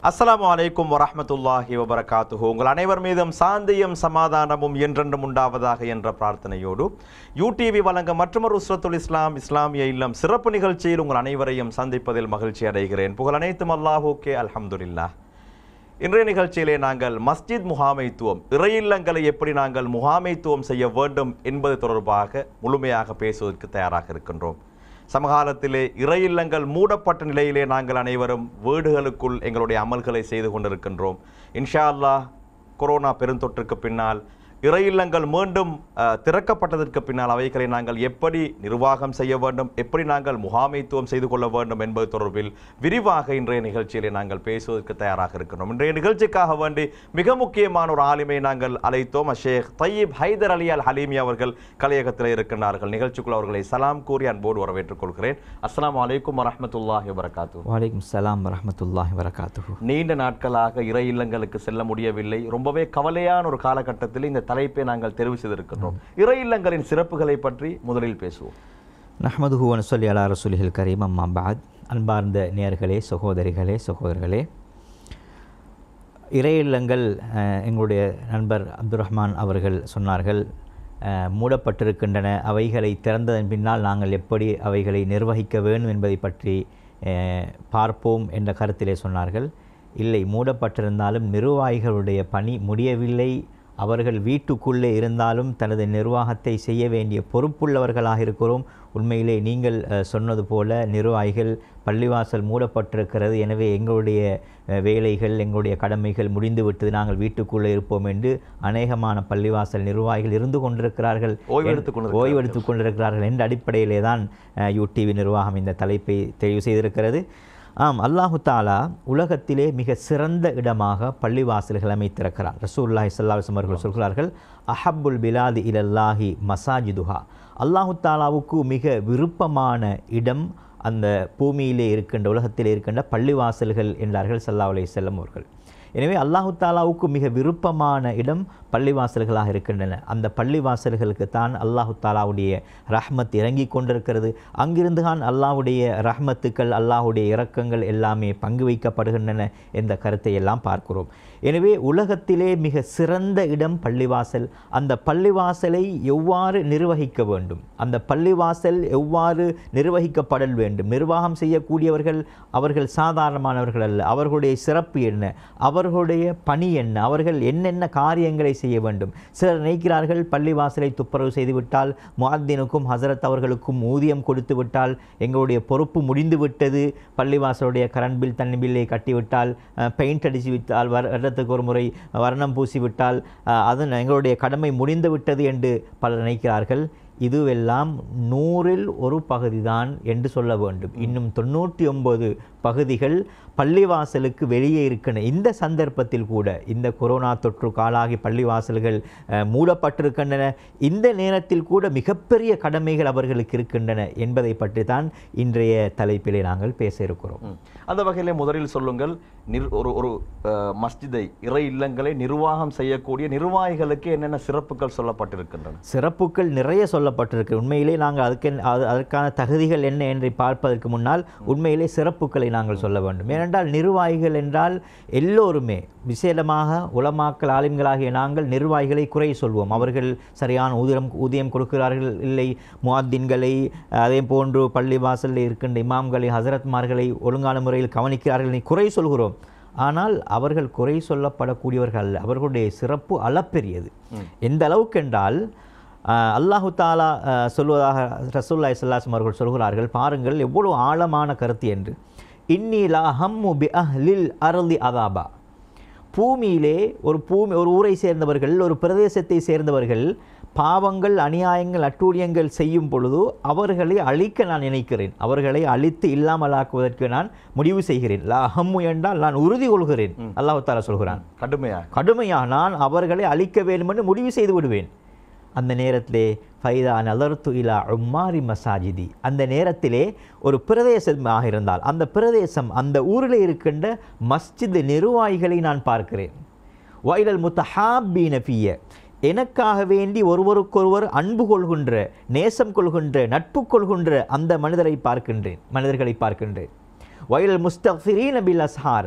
அஸ்ஸலாமு அலைக்கும் வரஹ்மத்துல்லாஹி வபரகாத்துஹு உங்கள் அனைவர் மீதும் சாந்தியும் சமாதானமும் என்றென்றும் உண்டாவதாக என்ற பிரார்த்தனையோடு யூடிவி வழங்க மற்றொரு உஸ்ரத்துல் இஸ்லாம் இஸ்லாமிய இல்லம் சிறப்பு நிகழ்ச்சியில் உங்கள் அனைவரையும் சந்திப்பதில் மகிழ்ச்சி அடைகிறேன் புகழ் அனைத்தும் அல்லாஹூக்கே அல்ஹம்துலில்லாஹ் இன்றைய நிகழ்ச்சியிலே நாங்கள் மஸ்ஜித் முகாமைத்துவம் இறையில்லங்களை எப்படி நாங்கள் முகாமைத்துவம் செய்ய வேண்டும் என்பது தொடர்பாக முழுமையாக பேசுவதற்கு தயாராக இருக்கின்றோம் சமகாலத்திலே இறையில்லங்கள் மூடப்பட்ட நிலையிலே நாங்கள் அனைவரும் வீடுகளுக்குள் எங்களுடைய அமல்களை செய்து கொண்டிருக்கின்றோம் இன்ஷா அல்லாஹ் கொரோனா பெருந்தொற்றுக்கு பின்னால் இறையில்லங்கள் மீண்டும் அஹ், திறக்கப்பட்டதற்கு பின்னால் அவைகளை நாங்கள் எப்படி நிர்வாகம் செய்ய வேண்டும் எப்படி நாங்கள் முகாமைத்துவம் செய்து கொள்ள வேண்டும் என்பது தொடர்பில் விரிவாக இன்றைய நிகழ்ச்சியிலே நாங்கள் பேசுவதற்கு தயாராக இருக்கின்றோம் இன்றைய நிகழ்ச்சிக்காக வேண்டி மிக முக்கியமான ஒரு ஆளுமை நாங்கள் அழைத்தோம் ஷேக் தையீப் ஹைதர் அலி அல் ஹலீமி அவர்கள் கலையகத்தில் இருக்கின்றார்கள் நிகழ்ச்சிக்குள் அவர்களை சலாம் கூறி அன்போடு வரவேற்றுக் கொள்கிறேன் அஸ்ஸலாமு அலைக்கும் வரஹ்மத்துல்லாஹி வபரகாத்து வலைக்கும் சலாம் வரஹ்மத்துல்லாஹி வரகாத்துஹு நீண்ட நாட்களாக இறை இல்லங்களுக்கு செல்ல முடியவில்லை ரொம்பவே கவலையான ஒரு காலகட்டத்தில் இந்த தலைப்பை நாங்கள் தெரிவு செய்திருக்கின்றோம் இறை இல்லங்களின் சிறப்புகளை பற்றி முதலில் பேசுவோம் நஹ்மதுஹு வனசொல்லி அலா ரசூலிஹில் கரீம் அம்மா பாத் அன்பார்ந்த நேயர்களே சகோதரிகளே சகோதரர்களே இறை இல்லங்கள் அஹ், எங்களுடைய நண்பர் அப்துல் ரஹ்மான் அவர்கள் சொன்னார்கள் அஹ், மூடப்பட்டிருக்கின்றன அவைகளை திறந்ததன் பின்னால் நாங்கள் எப்படி அவைகளை நிர்வகிக்க வேண்டும் என்பதை பற்றி அஹ், பார்ப்போம் என்ற கருத்திலே சொன்னார்கள் இல்லை மூடப்பட்டிருந்தாலும் நிர்வாகிகளுடைய பணி முடியவில்லை அவர்கள் வீட்டுக்குள்ளே இருந்தாலும் தனது நிர்வாகத்தை செய்ய வேண்டிய பொறுப்புள்ளவர்களாக இருக்கிறோம் உண்மையிலே நீங்கள் அஹ், சொன்னது போல நிர்வாகிகள் பள்ளிவாசல் மூடப்பட்டிருக்கிறது எனவே எங்களுடைய அஹ், வேலைகள் எங்களுடைய கடமைகள் முடிந்துவிட்டது நாங்கள் வீட்டுக்குள்ளே இருப்போம் என்று அநேகமான பள்ளிவாசல் நிர்வாகிகள் இருந்து கொண்டிருக்கிறார்கள் ஓய்வு எடுத்துக் கொண்டிருக்கிறார்கள். ஓய்வு எடுத்துக் கொண்டிருக்கிறார்கள் என்ற அடிப்படையிலே தான் யூடிவி நிர்வாகம் இந்த தலைப்பை தெரிவு செய்திருக்கிறது ஆம் அல்லாஹு தாலா உலகத்திலே மிக சிறந்த இடமாக பள்ளிவாசல்கள் அமைத்திருக்கிறார் ரசூல்லாஹி ஸல்லல்லாஹு அவர்கள் சொல்கிறார்கள் அஹப்புல் பிலாதி இலல்லாஹி மசாஜிதுஹா அல்லாஹு தாலாவுக்கு மிக விருப்பமான இடம் அந்த பூமியிலே இருக்கின்ற உலகத்திலே இருக்கின்ற பள்ளிவாசல்கள் என்றார்கள் ஸல்லல்லாஹு அலைஹி வஸல்லம் அவர்கள் எனவே அல்லாஹு தாலாவுக்கு மிக விருப்பமான இடம் பள்ளிவாசல்களாக இருக்கின்றன அந்த பள்ளிவாசல்களுக்கு தான் அல்லாஹு தாலாவுடைய ரஹ்மத் இறங்கி கொண்டிருக்கிறது அங்கிருந்து தான் அல்லாஹ்வுடைய ரஹ்மத்துக்கள் அல்லாஹ்வுடைய இரக்கங்கள் எல்லாமே பங்கு வைக்கப்படுகின்றன என்ற கருத்தை எல்லாம் பார்க்கிறோம் எனவே உலகத்திலே மிக சிறந்த இடம் பள்ளிவாசல் அந்த பள்ளிவாசலை எவ்வாறு நிர்வகிக்க வேண்டும் அந்த பள்ளிவாசல் எவ்வாறு நிர்வகிக்கப்படல் வேண்டும் நிர்வாகம் செய்யக்கூடியவர்கள் அவர்கள் சாதாரணமானவர்கள் அல்ல அவர்களுடைய சிறப்பு என்ன அவர்களுடைய பணி என்ன அவர்கள் என்னென்ன காரியங்களை செய்ய வேண்டும் சிலர் நினைக்கிறார்கள் பள்ளிவாசலை துப்புரவு செய்துவிட்டால் முஅத்தினுக்கும் ஹசரத் அவர்களுக்கும் ஊதியம் கொடுத்து விட்டால் எங்களுடைய பொறுப்பு முடிந்து விட்டது பள்ளிவாசலுடைய கரண்ட் பில் தண்ணி பில்லை கட்டிவிட்டால் பெயிண்ட் அடித்து விட்டால் வருடத்துக்கு ஒரு முறை வர்ணம் பூசிவிட்டால் அஹ், அது எங்களுடைய கடமை முடிந்து விட்டது என்று பலர் நினைக்கிறார்கள் இதுவெல்லாம் நூறில் ஒரு பகுதிதான் என்று சொல்ல வேண்டும் இன்னும் தொண்ணூற்றி ஒன்பது பகுதிகள் பள்ளிவாசலுக்கு வெளியே இருக்கின்றன இந்த சந்தர்ப்பத்தில் கூட இந்த கொரோனா தொற்று காலாகி பள்ளிவாசல்கள் அஹ், மூடப்பட்டிருக்கின்றன இந்த நேரத்தில் கூட மிகப்பெரிய கடமைகள் அவர்களுக்கு இருக்கின்றன என்பதை பற்றி தான் இன்றைய தலைப்பிலே நாங்கள் பேச இருக்கிறோம் ம். அந்த வகையிலே முதலில் சொல்லுங்கள் நிர் ஒரு ஒரு அஹ், மஸ்ஜிதை இறை இல்லங்களை நிர்வாகம் செய்யக்கூடிய நிர்வாகிகளுக்கு என்னென்ன சிறப்புகள் சொல்லப்பட்டிருக்கின்றன சிறப்புகள் நிறைய சொல்லப்பட்டிருக்கு உண்மையிலே நாங்கள் அதுக்கு அது அதற்கான தகுதிகள் என்ன என்று பார்ப்பதற்கு முன்னால் உண்மையிலே சிறப்புகளை நாங்கள் சொல்ல வேண்டும் ஏனென்றால் நிர்வாகிகள் என்றால் எல்லோருமே விசேடமாக உலமாக்கல் ஆலிம்களாகிய நாங்கள் நிர்வாகிகளை குறை சொல்வோம் அவர்கள் சரியான ஊதியம் ஊதியம் கொடுக்கிறார்கள் இல்லை முவாத்தின்களை அதே போன்று பள்ளி வாசலில் இருக்கின்ற இமாம்களை ஹசரத்மார்களை ஒழுங்கான முறையில் கவனிக்கிறார்கள் நீ குறை சொல்கிறோம் ஆனால் அவர்கள் குறை சொல்லப்படக்கூடியவர்கள் அல்ல அவர்களுடைய சிறப்பு அளப்பெரியது எந்த அளவுக்கு என்றால் ஆஹ், அல்லாஹு தாலா ஆஹ், சொல்வதாக ரசூல்லாய் சல்லாஸ்ம் அவர்கள் சொல்கிறார்கள் பாருங்கள் எவ்வளவு ஆழமான கருத்து என்று இன்னிலா ஹம்மு பி அஹ்லில் அருளி அதாபா பூமியிலே ஒரு பூமி ஒரு ஊரை சேர்ந்தவர்கள் ஒரு பிரதேசத்தை சேர்ந்தவர்கள் பாவங்கள் அநியாயங்கள் அட்டூழியங்கள் செய்யும் பொழுது அவர்களை அழிக்க நான் நினைக்கிறேன் அவர்களை அழித்து இல்லாமலாக்குவதற்கு நான் முடிவு செய்கிறேன் லா அஹம்மு என்றால் நான் உறுதி கொள்கிறேன் அல்லாஹு தாலா சொல்கிறான் கடுமையாக கடுமையாக நான் அவர்களை அழிக்க வேண்டும் என்று முடிவு செய்து விடுவேன் அந்த நேரத்திலே ஃபைதா நலர்த்து இலா உம்மாரி மசாஜிதி அந்த நேரத்திலே ஒரு பிரதேசமாக இருந்தால் அந்த பிரதேசம் அந்த ஊரில் இருக்கின்ற மஸ்ஜித் நிர்வாகிகளை நான் பார்க்கிறேன் வைலல் முத்தஹாபீன ஃபிய எனக்காக வேண்டி ஒருவருக்கொருவர் அன்பு கொள்கின்ற நேசம் கொள்கின்ற நட்பு கொள்கின்ற அந்த மனிதரை பார்க்கின்றேன் மனிதர்களை பார்க்கின்றேன் வயல் முஸ்தஃபிரீன் பில் அஸ்ஹார்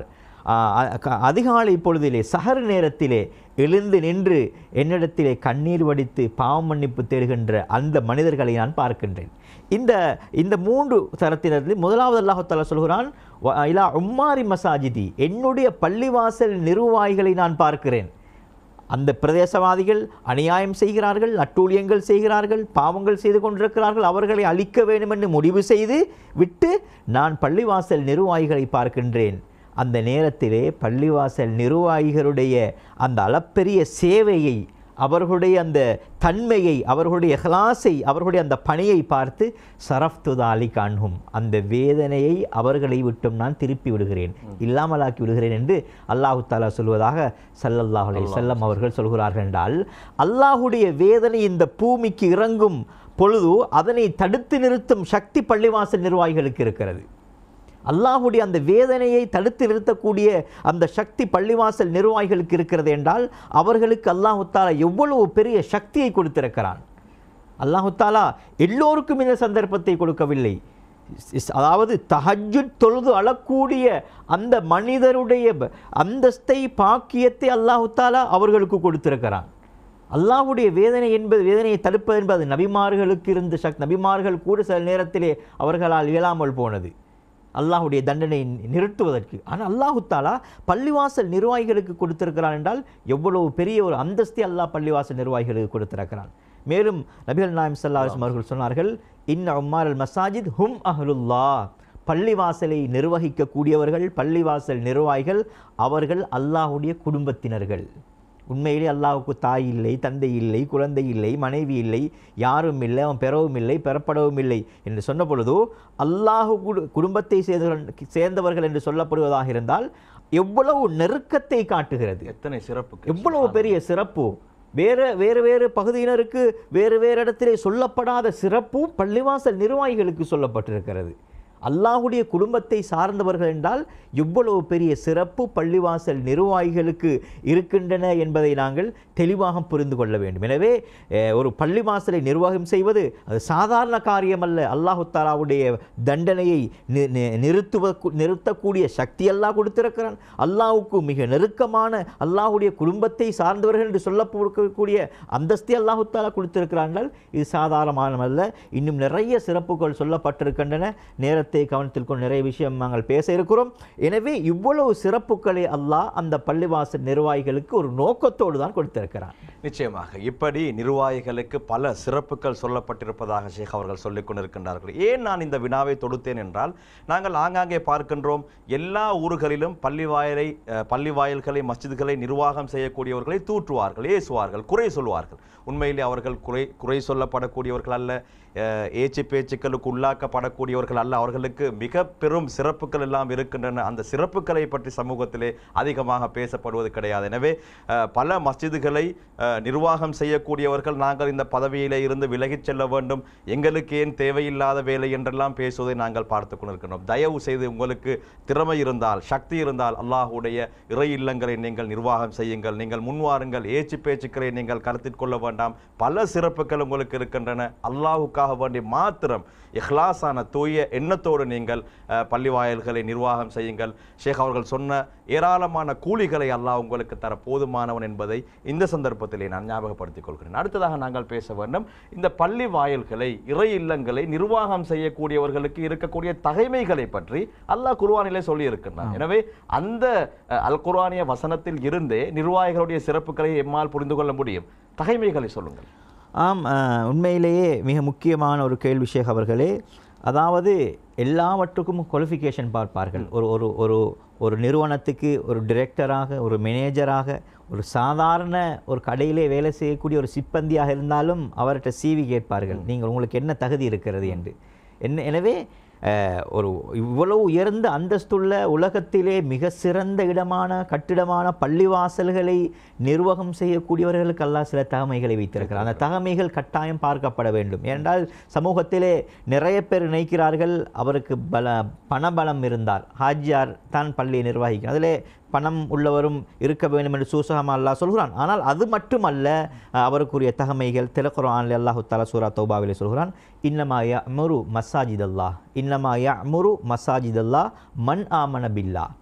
ஆ, அ- க- அதிகாலை பொழுதிலே சஹர் நேரத்திலே எழுந்து நின்று என்னிடத்திலே கண்ணீர் வடித்து பாவ மன்னிப்பு தேடுகின்ற அந்த மனிதர்களை நான் பார்க்கின்றேன் இந்த இந்த மூன்று தரத்தினரில் முதலாவது அல்லாஹு தாலா சொல்கிறான் "வ- இலா உம்மாரி மசாஜிதி என்னுடைய பள்ளிவாசல் நிர்வாகிகளை நான் பார்க்கிறேன் அந்த பிரதேசவாதிகள் அநியாயம் செய்கிறார்கள் அட்டூழியங்கள் செய்கிறார்கள் பாவங்கள் செய்து கொண்டிருக்கிறார்கள் அவர்களை அழிக்க வேண்டும் என்று முடிவு செய்து விட்டு நான் பள்ளிவாசல் நிர்வாகிகளை பார்க்கின்றேன் அந்த நேரத்திலே பள்ளிவாசல் நிர்வாகிகளுடைய அந்த அளப்பெரிய சேவையை அவர்களுடைய அந்த தன்மையை அவர்களுடைய ஹலாஸை அவர்களுடைய அந்த பணியை பார்த்து சரஃப்துதாலி காண்கும் அந்த வேதனையை அவர்களை விட்டும் நான் திருப்பி விடுகிறேன் இல்லாமலாக்கி விடுகிறேன் என்று அல்லாஹு தாலா சொல்வதாக ஸல்லல்லாஹு அலைஹி வஸல்லம் அவர்கள் சொல்கிறார்கள் என்றால் அல்லாஹுடைய வேதனை இந்த பூமிக்கு இறங்கும் பொழுது அதனை தடுத்து நிறுத்தும் சக்தி பள்ளிவாசல் நிர்வாகிகளுக்கு இருக்கிறது அல்லாஹுடைய அந்த வேதனையை தடுத்து நிறுத்தக்கூடிய அந்த சக்தி பள்ளிவாசல் நிர்வாகிகளுக்கு இருக்கிறது என்றால் அவர்களுக்கு அல்லாஹு தாலா எவ்வளவு பெரிய சக்தியை கொடுத்திருக்கிறான் அல்லாஹு தாலா எல்லோருக்கும் இந்த சந்தர்ப்பத்தை கொடுக்கவில்லை இஸ்- அதாவது தஹஜ்ஜுத் தொழுது அழக்கூடிய அந்த மனிதருடைய ப- அந்தஸ்தை பாக்கியத்தை அல்லாஹு தாலா அவர்களுக்கு கொடுத்திருக்கிறான் அல்லாஹ்வுடைய வேதனை என்பது வேதனையை தடுப்பது என்பது நபிமார்களுக்கு இருந்த சக் நபிமார்கள் கூட சில நேரத்திலே அவர்களால் இயலாமல் போனது அல்லாஹ்வுடைய தண்டனை நிறுத்துவதற்கு ஆனால் அல்லாஹு தாலா பள்ளிவாசல் நிர்வாகிகளுக்கு கொடுத்திருக்கிறான் என்றால் எவ்வளவு பெரிய ஒரு அந்தஸ்தை அல்லாஹ் பள்ளிவாசல் நிர்வாகிகளுக்கு கொடுத்திருக்கிறான் மேலும் நபிகள் நாயம் ஸல்லல்லாஹு அவர்கள் சொன்னார்கள் இன்ன உம்மார் அல் மசாஜித் ஹும் அஹ்லுல்லா பள்ளிவாசலை நிர்வகிக்கக்கூடியவர்கள் பள்ளிவாசல் நிர்வாகிகள் அவர்கள் அல்லாஹ்வுடைய குடும்பத்தினர்கள் உண்மையிலே அல்லாஹ்வுக்கு தாய் இல்லை தந்தை இல்லை குழந்தை இல்லை மனைவி இல்லை யாரும் இல்லை அவன் பெறவும் இல்லை பெறப்படவும் இல்லை என்று சொன்ன பொழுது அல்லாஹ் குடு- குடும்பத்தை சேர்ந்தவர்கள் சேர்ந்தவர்கள் என்று சொல்லப்படுவதாக இருந்தால் எவ்வளவு நெருக்கத்தை காட்டுகிறது எத்தனை சிறப்பு எவ்வளவு பெரிய சிறப்பு வேறு வேறு வேறு பகுதியினருக்கு வேறு வேறு இடத்திலே சொல்லப்படாத சிறப்பு பள்ளிவாசல் நிர்வாகிகளுக்கு சொல்லப்பட்டிருக்கிறது அல்லாஹுடைய குடும்பத்தை சார்ந்தவர்கள் என்றால் எவ்வளவு பெரிய சிறப்பு பள்ளிவாசல் நிர்வாகிகளுக்கு இருக்கின்றன என்பதை நாங்கள் தெளிவாக புரிந்து கொள்ள வேண்டும் எனவே அஹ், ஒரு பள்ளிவாசலை நிர்வாகம் செய்வது அது சாதாரண காரியம் அல்ல அல்லாஹு தாலாவுடைய தண்டனையை நி- நி- நிறுத்துவ நிறுத்தக்கூடிய சக்தி அல்லாஹ் கொடுத்திருக்கிறான் அல்லாஹ்வுக்கு மிக நெருக்கமான அல்லாஹ்வுடைய குடும்பத்தை சார்ந்தவர்கள் என்று சொல்லக்கூடிய அந்தஸ்தை அல்லாஹு தாலா கொடுத்திருக்கிறான் என்றால் இது சாதாரணமானமல்ல இன்னும் நிறைய சிறப்புகள் சொல்லப்பட்டிருக்கின்றன நேரத்தை கவனத்தில் கொண்டு நிறைய விஷயம் நாங்கள் பேச இருக்கிறோம் எனவே இவ்வளவு சிறப்புகளை அல்லாஹ் அந்த பள்ளிவாசல் நிர்வாகிகளுக்கு ஒரு நோக்கத்தோடு தான் கொடுத்திருக்கிறான் நிச்சயமாக இப்படி நிர்வாகிகளுக்கு பல சிறப்புகள் சொல்லப்பட்டிருப்பதாக ஷேக் அவர்கள் சொல்லிக் கொண்டிருக்கின்றார்கள் ஏன் நான் இந்த வினாவை தொடுத்தேன் என்றால் நாங்கள் ஆங்காங்கே பார்க்கின்றோம் எல்லா ஊர்களிலும் பள்ளி வாயிலை அஹ், பள்ளி வாயில்களை மஸ்ஜிதுகளை நிர்வாகம் செய்யக்கூடியவர்களை தூற்றுவார்கள் ஏசுவார்கள் குறை சொல்வார்கள் உண்மையிலே அவர்கள் குறை குறை சொல்லப்படக்கூடியவர்கள் அல்ல அஹ், ஏச்சு பேச்சுக்களுக்கு உள்ளாக்கப்படக்கூடியவர்கள் அல்ல அவர்களுக்கு மிக பெரும் சிறப்புகள் எல்லாம் இருக்கின்றன அந்த சிறப்புகளை பற்றி சமூகத்திலே அதிகமாக பேசப்படுவது கிடையாது எனவே அஹ், பல மஸ்ஜிதுகளை அஹ், நிர்வாகம் செய்யக்கூடியவர்கள் நாங்கள் இந்த பதவியிலே இருந்து விலகிச் செல்ல வேண்டும் எங்களுக்கு ஏன் தேவையில்லாத வேலை என்றெல்லாம் பேசுவதை நாங்கள் பார்த்து கொண்டிருக்கிறோம் தயவு செய்து உங்களுக்கு திறமை இருந்தால் சக்தி இருந்தால் அல்லாஹ்வுடைய இறை இல்லங்களை நீங்கள் நிர்வாகம் செய்யுங்கள் நீங்கள் முன்வாருங்கள் ஏச்சு பேச்சுக்களை நீங்கள் கருத்தில் கொள்ள வேண்டாம் பல சிறப்புகள் உங்களுக்கு இருக்கின்றன அல்லாஹுக்காக வேண்டி மாத்திரம் இஹ்லாஸான தூய எண்ணத்தோடு நீங்கள் அஹ், பள்ளி வாயில்களை நிர்வாகம் செய்யுங்கள் ஷேக் அவர்கள் சொன்ன ஏராளமான கூலிகளை அல்லாஹ் உங்களுக்கு தர போதுமானவன் என்பதை இந்த சந்தர்ப்பத்திலே நான் ஞாபகப்படுத்திக் கொள்கிறேன் அடுத்ததாக நாங்கள் பேச வேண்டும் இந்த பள்ளி வாயில்களை இறை இல்லங்களை நிர்வாகம் செய்யக்கூடியவர்களுக்கு இருக்கக்கூடிய தகைமைகளை பற்றி அல்லாஹ் குர்ஆனிலே சொல்லி இருக்கின்றான் எனவே அந்த அஹ், அல் குர்ஆனிய வசனத்தில் இருந்தே நிர்வாகிகளுடைய சிறப்புகளை எம்மால் புரிந்து கொள்ள முடியும் தகைமைகளை சொல்லுங்கள் ஆம் அஹ், உண்மையிலேயே மிக முக்கியமான ஒரு கேள்வி ஷேக் அவர்களே அதாவது எல்லாவற்றுக்கும் குவாலிஃபிகேஷன் பார்ப்பார்கள் ஒரு ஒரு ஒரு ஒரு நிறுவனத்துக்கு ஒரு டிரெக்டராக ஒரு மேனேஜராக ஒரு சாதாரண ஒரு கடையிலே வேலை செய்யக்கூடிய ஒரு சிப்பந்தியாக இருந்தாலும் அவர்கிட்ட சிவி கேட்பார்கள் நீங்கள் உங்களுக்கு என்ன தகுதி இருக்கிறது என்று என்ன எனவே அஹ், ஒரு இவ்வளவு உயர்ந்த அந்தஸ்துள்ள உலகத்திலே மிக சிறந்த இடமான கட்டிடமான பள்ளிவாசல்களை நிர்வாகம் செய்யக்கூடியவர்களுக்கு அல்லாஹ் சில தகமைகளை வைத்திருக்கிறார் அந்த தகமைகள் கட்டாயம் பார்க்கப்பட வேண்டும் ஏனென்றால் சமூகத்திலே நிறைய பேர் நினைக்கிறார்கள் அவருக்கு பல பணபலம் இருந்தார் ஹாஜியார் தான் பள்ளியை நிர்வகிக்கிறார் அதிலே பணம் உள்ளவரும் இருக்க வேண்டும் என்று சூசகமா அல்லாஹ் சொல்கிறான் ஆனால் அது மட்டுமல்ல அஹ், அவருக்குரிய தகமைகள் திலக்குரான் அல்லாஹு தாலா சூரா தௌபாவிலே சொல்கிறான் இன்னமா யமுரு மசாஜித் அல்லாஹ் இன்னமா யமுரு மசாஜித் அல்லாஹ் மன் ஆமன பில்லா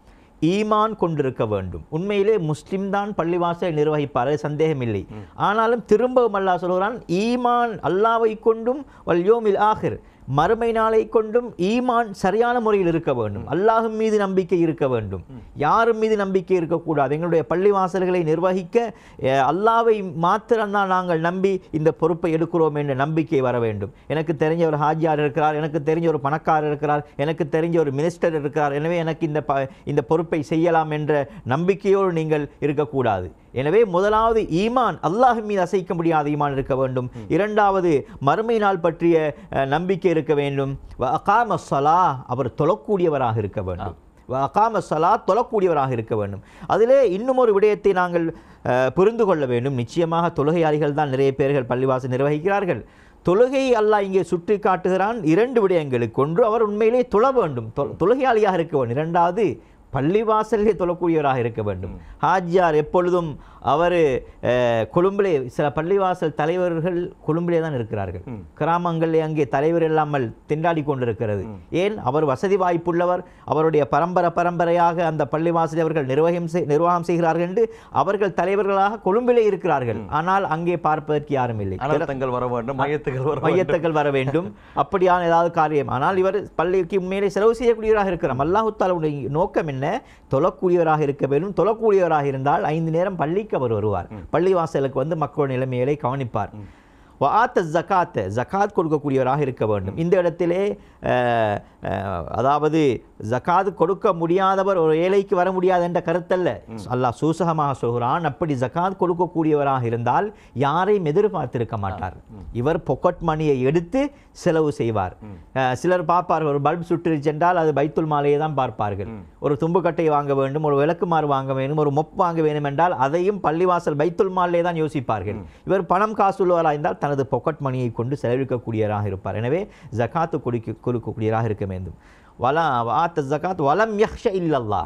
ஈமான் கொண்டிருக்க வேண்டும் உண்மையிலே முஸ்லிம் தான் பள்ளிவாசலை நிர்வகிப்பார் அது சந்தேகமில்லை ஆனாலும் திரும்பவும் அல்லாஹ் சொல்கிறான் ஈமான் அல்லாவை கொண்டும் வல் யோமில் ஆகிர் மறுமை நாளை கொண்டும் ஈமான் சரியான முறையில் இருக்க வேண்டும் அல்லாஹ்வின் மீது நம்பிக்கை இருக்க வேண்டும் யாரும் மீது நம்பிக்கை இருக்கக்கூடாது எங்களுடைய பள்ளிவாசல்களை நிர்வகிக்க அஹ், அல்லாவை மாத்திரம்தான் நாங்கள் நம்பி இந்த பொறுப்பை எடுக்கிறோம் என்ற நம்பிக்கை வர வேண்டும் எனக்கு தெரிஞ்ச ஒரு ஹாஜியார் இருக்கிறார் எனக்கு தெரிஞ்ச ஒரு பணக்காரர் இருக்கிறார் எனக்கு தெரிஞ்ச ஒரு மினிஸ்டர் இருக்கிறார் எனவே எனக்கு இந்த ப இந்த பொறுப்பை செய்யலாம் என்ற நம்பிக்கையோடு நீங்கள் இருக்கக்கூடாது எனவே முதலாவது ஈமான் அல்லாஹ் மீது அசைக்க முடியாத ஈமான் இருக்க வேண்டும் இரண்டாவது மறுமை நாள் பற்றிய அஹ், நம்பிக்கை இருக்க வேண்டும் வ அகாம ஸலா அவர் தொழக்கூடியவராக இருக்க வேண்டும் வ அகாம ஸலா தொழக்கூடியவராக இருக்க வேண்டும் அதிலே இன்னும் ஒரு விடயத்தை நாங்கள் அஹ், புரிந்து கொள்ள வேண்டும் நிச்சயமாக தொழுகையாளிகள் தான் நிறைய பேர்கள் பள்ளிவாசல் நிர்வகிக்கிறார்கள் தொழுகை அல்லாஹ் இங்கே சுட்டி காட்டுகிறான் இரண்டு விடயங்களுக்கு ஒன்று அவர் உண்மையிலே தொழ வேண்டும் தொ- தொழுகையாளியாக இருக்க வேண்டும் இரண்டாவது பள்ளிவாசலிலே தொழக்கூடியவராக இருக்க வேண்டும் ஹாஜியார் எப்பொழுதும் அவர் கொழும்பிலே சில பள்ளிவாசல் தலைவர்கள் கொழும்பிலே தான் இருக்கிறார்கள் கிராமங்களிலே அங்கே தலைவர் இல்லாமல் திண்டாடி கொண்டிருக்கிறது ஏன் அவர் வசதி வாய்ப்புள்ளவர் அவருடைய பரம்பரை பரம்பரையாக அந்த பள்ளிவாசலை அவர்கள் நிர்வகம் செய்- நிர்வாகம் செய்கிறார்கள் என்று அவர்கள் தலைவர்களாக கொழும்பிலே இருக்கிறார்கள் ஆனால் அங்கே பார்ப்பதற்கு யாரும் இல்லை அனர்த்தங்கள் வர வேண்டும் மையத்துகள் வர வேண்டும் மையத்துகள் வர வேண்டும் அப்படியான ஏதாவது காரியம் ஆனால் இவர் பள்ளிக்கு உண்மையிலே செலவு செய்யக்கூடியவராக இருக்கிறார் அல்லாஹுத்தாலுடைய நோக்கம் என்ன தொழக்கூடியவராக இருக்க வேண்டும் தொழக்கூடியவராக இருந்தால் ஐந்து நேரம் பள்ளிக்கு அவர் வருவார் பள்ளிவாசலுக்கு வந்து மக்களுடைய நிலைமைகளை கவனிப்பார் வாத்த ஜகாத்த ஜகாத் கொடுக்கக்கூடியவராக இருக்க வேண்டும் இந்த இடத்திலே அஹ், அஹ், அதாவது ஜகாத் கொடுக்க முடியாதவர் ஒரு ஏழைக்கு வர முடியாது என்ற கருத்தல்ல அல்லாஹ் சூசகமாக சொல்கிறான் அப்படி ஜகாத் கொடுக்கக்கூடியவராக இருந்தால் யாரையும் எதிர்பார்த்திருக்க மாட்டார் இவர் பொக்கட் மணியை எடுத்து செலவு செய்வார் அஹ், சிலர் பார்ப்பார்கள் ஒரு பல்ப் சுற்றிருச்சு என்றால் அது பைத்துல் மாலையை தான் பார்ப்பார்கள் ஒரு தும்புக்கட்டை வாங்க வேண்டும் ஒரு விளக்குமாறு வாங்க வேண்டும் ஒரு மொப் வாங்க வேண்டும் என்றால் அதையும் பள்ளிவாசல் பைத்துல் மாலே தான் யோசிப்பார்கள் இவர் பணம் காசு உள்ளவராக இருந்தால் தனது பொக்கட் மணியை கொண்டு செலவழிக்கக்கூடியவராக இருப்பார் எனவே ஜகாத்து கொடுக்க கொடுக்கக்கூடியவராக இருக்க வேண்டும் வலா வாத்த ஜகாத் வலம் யஹ்ஷ இல்லல்லா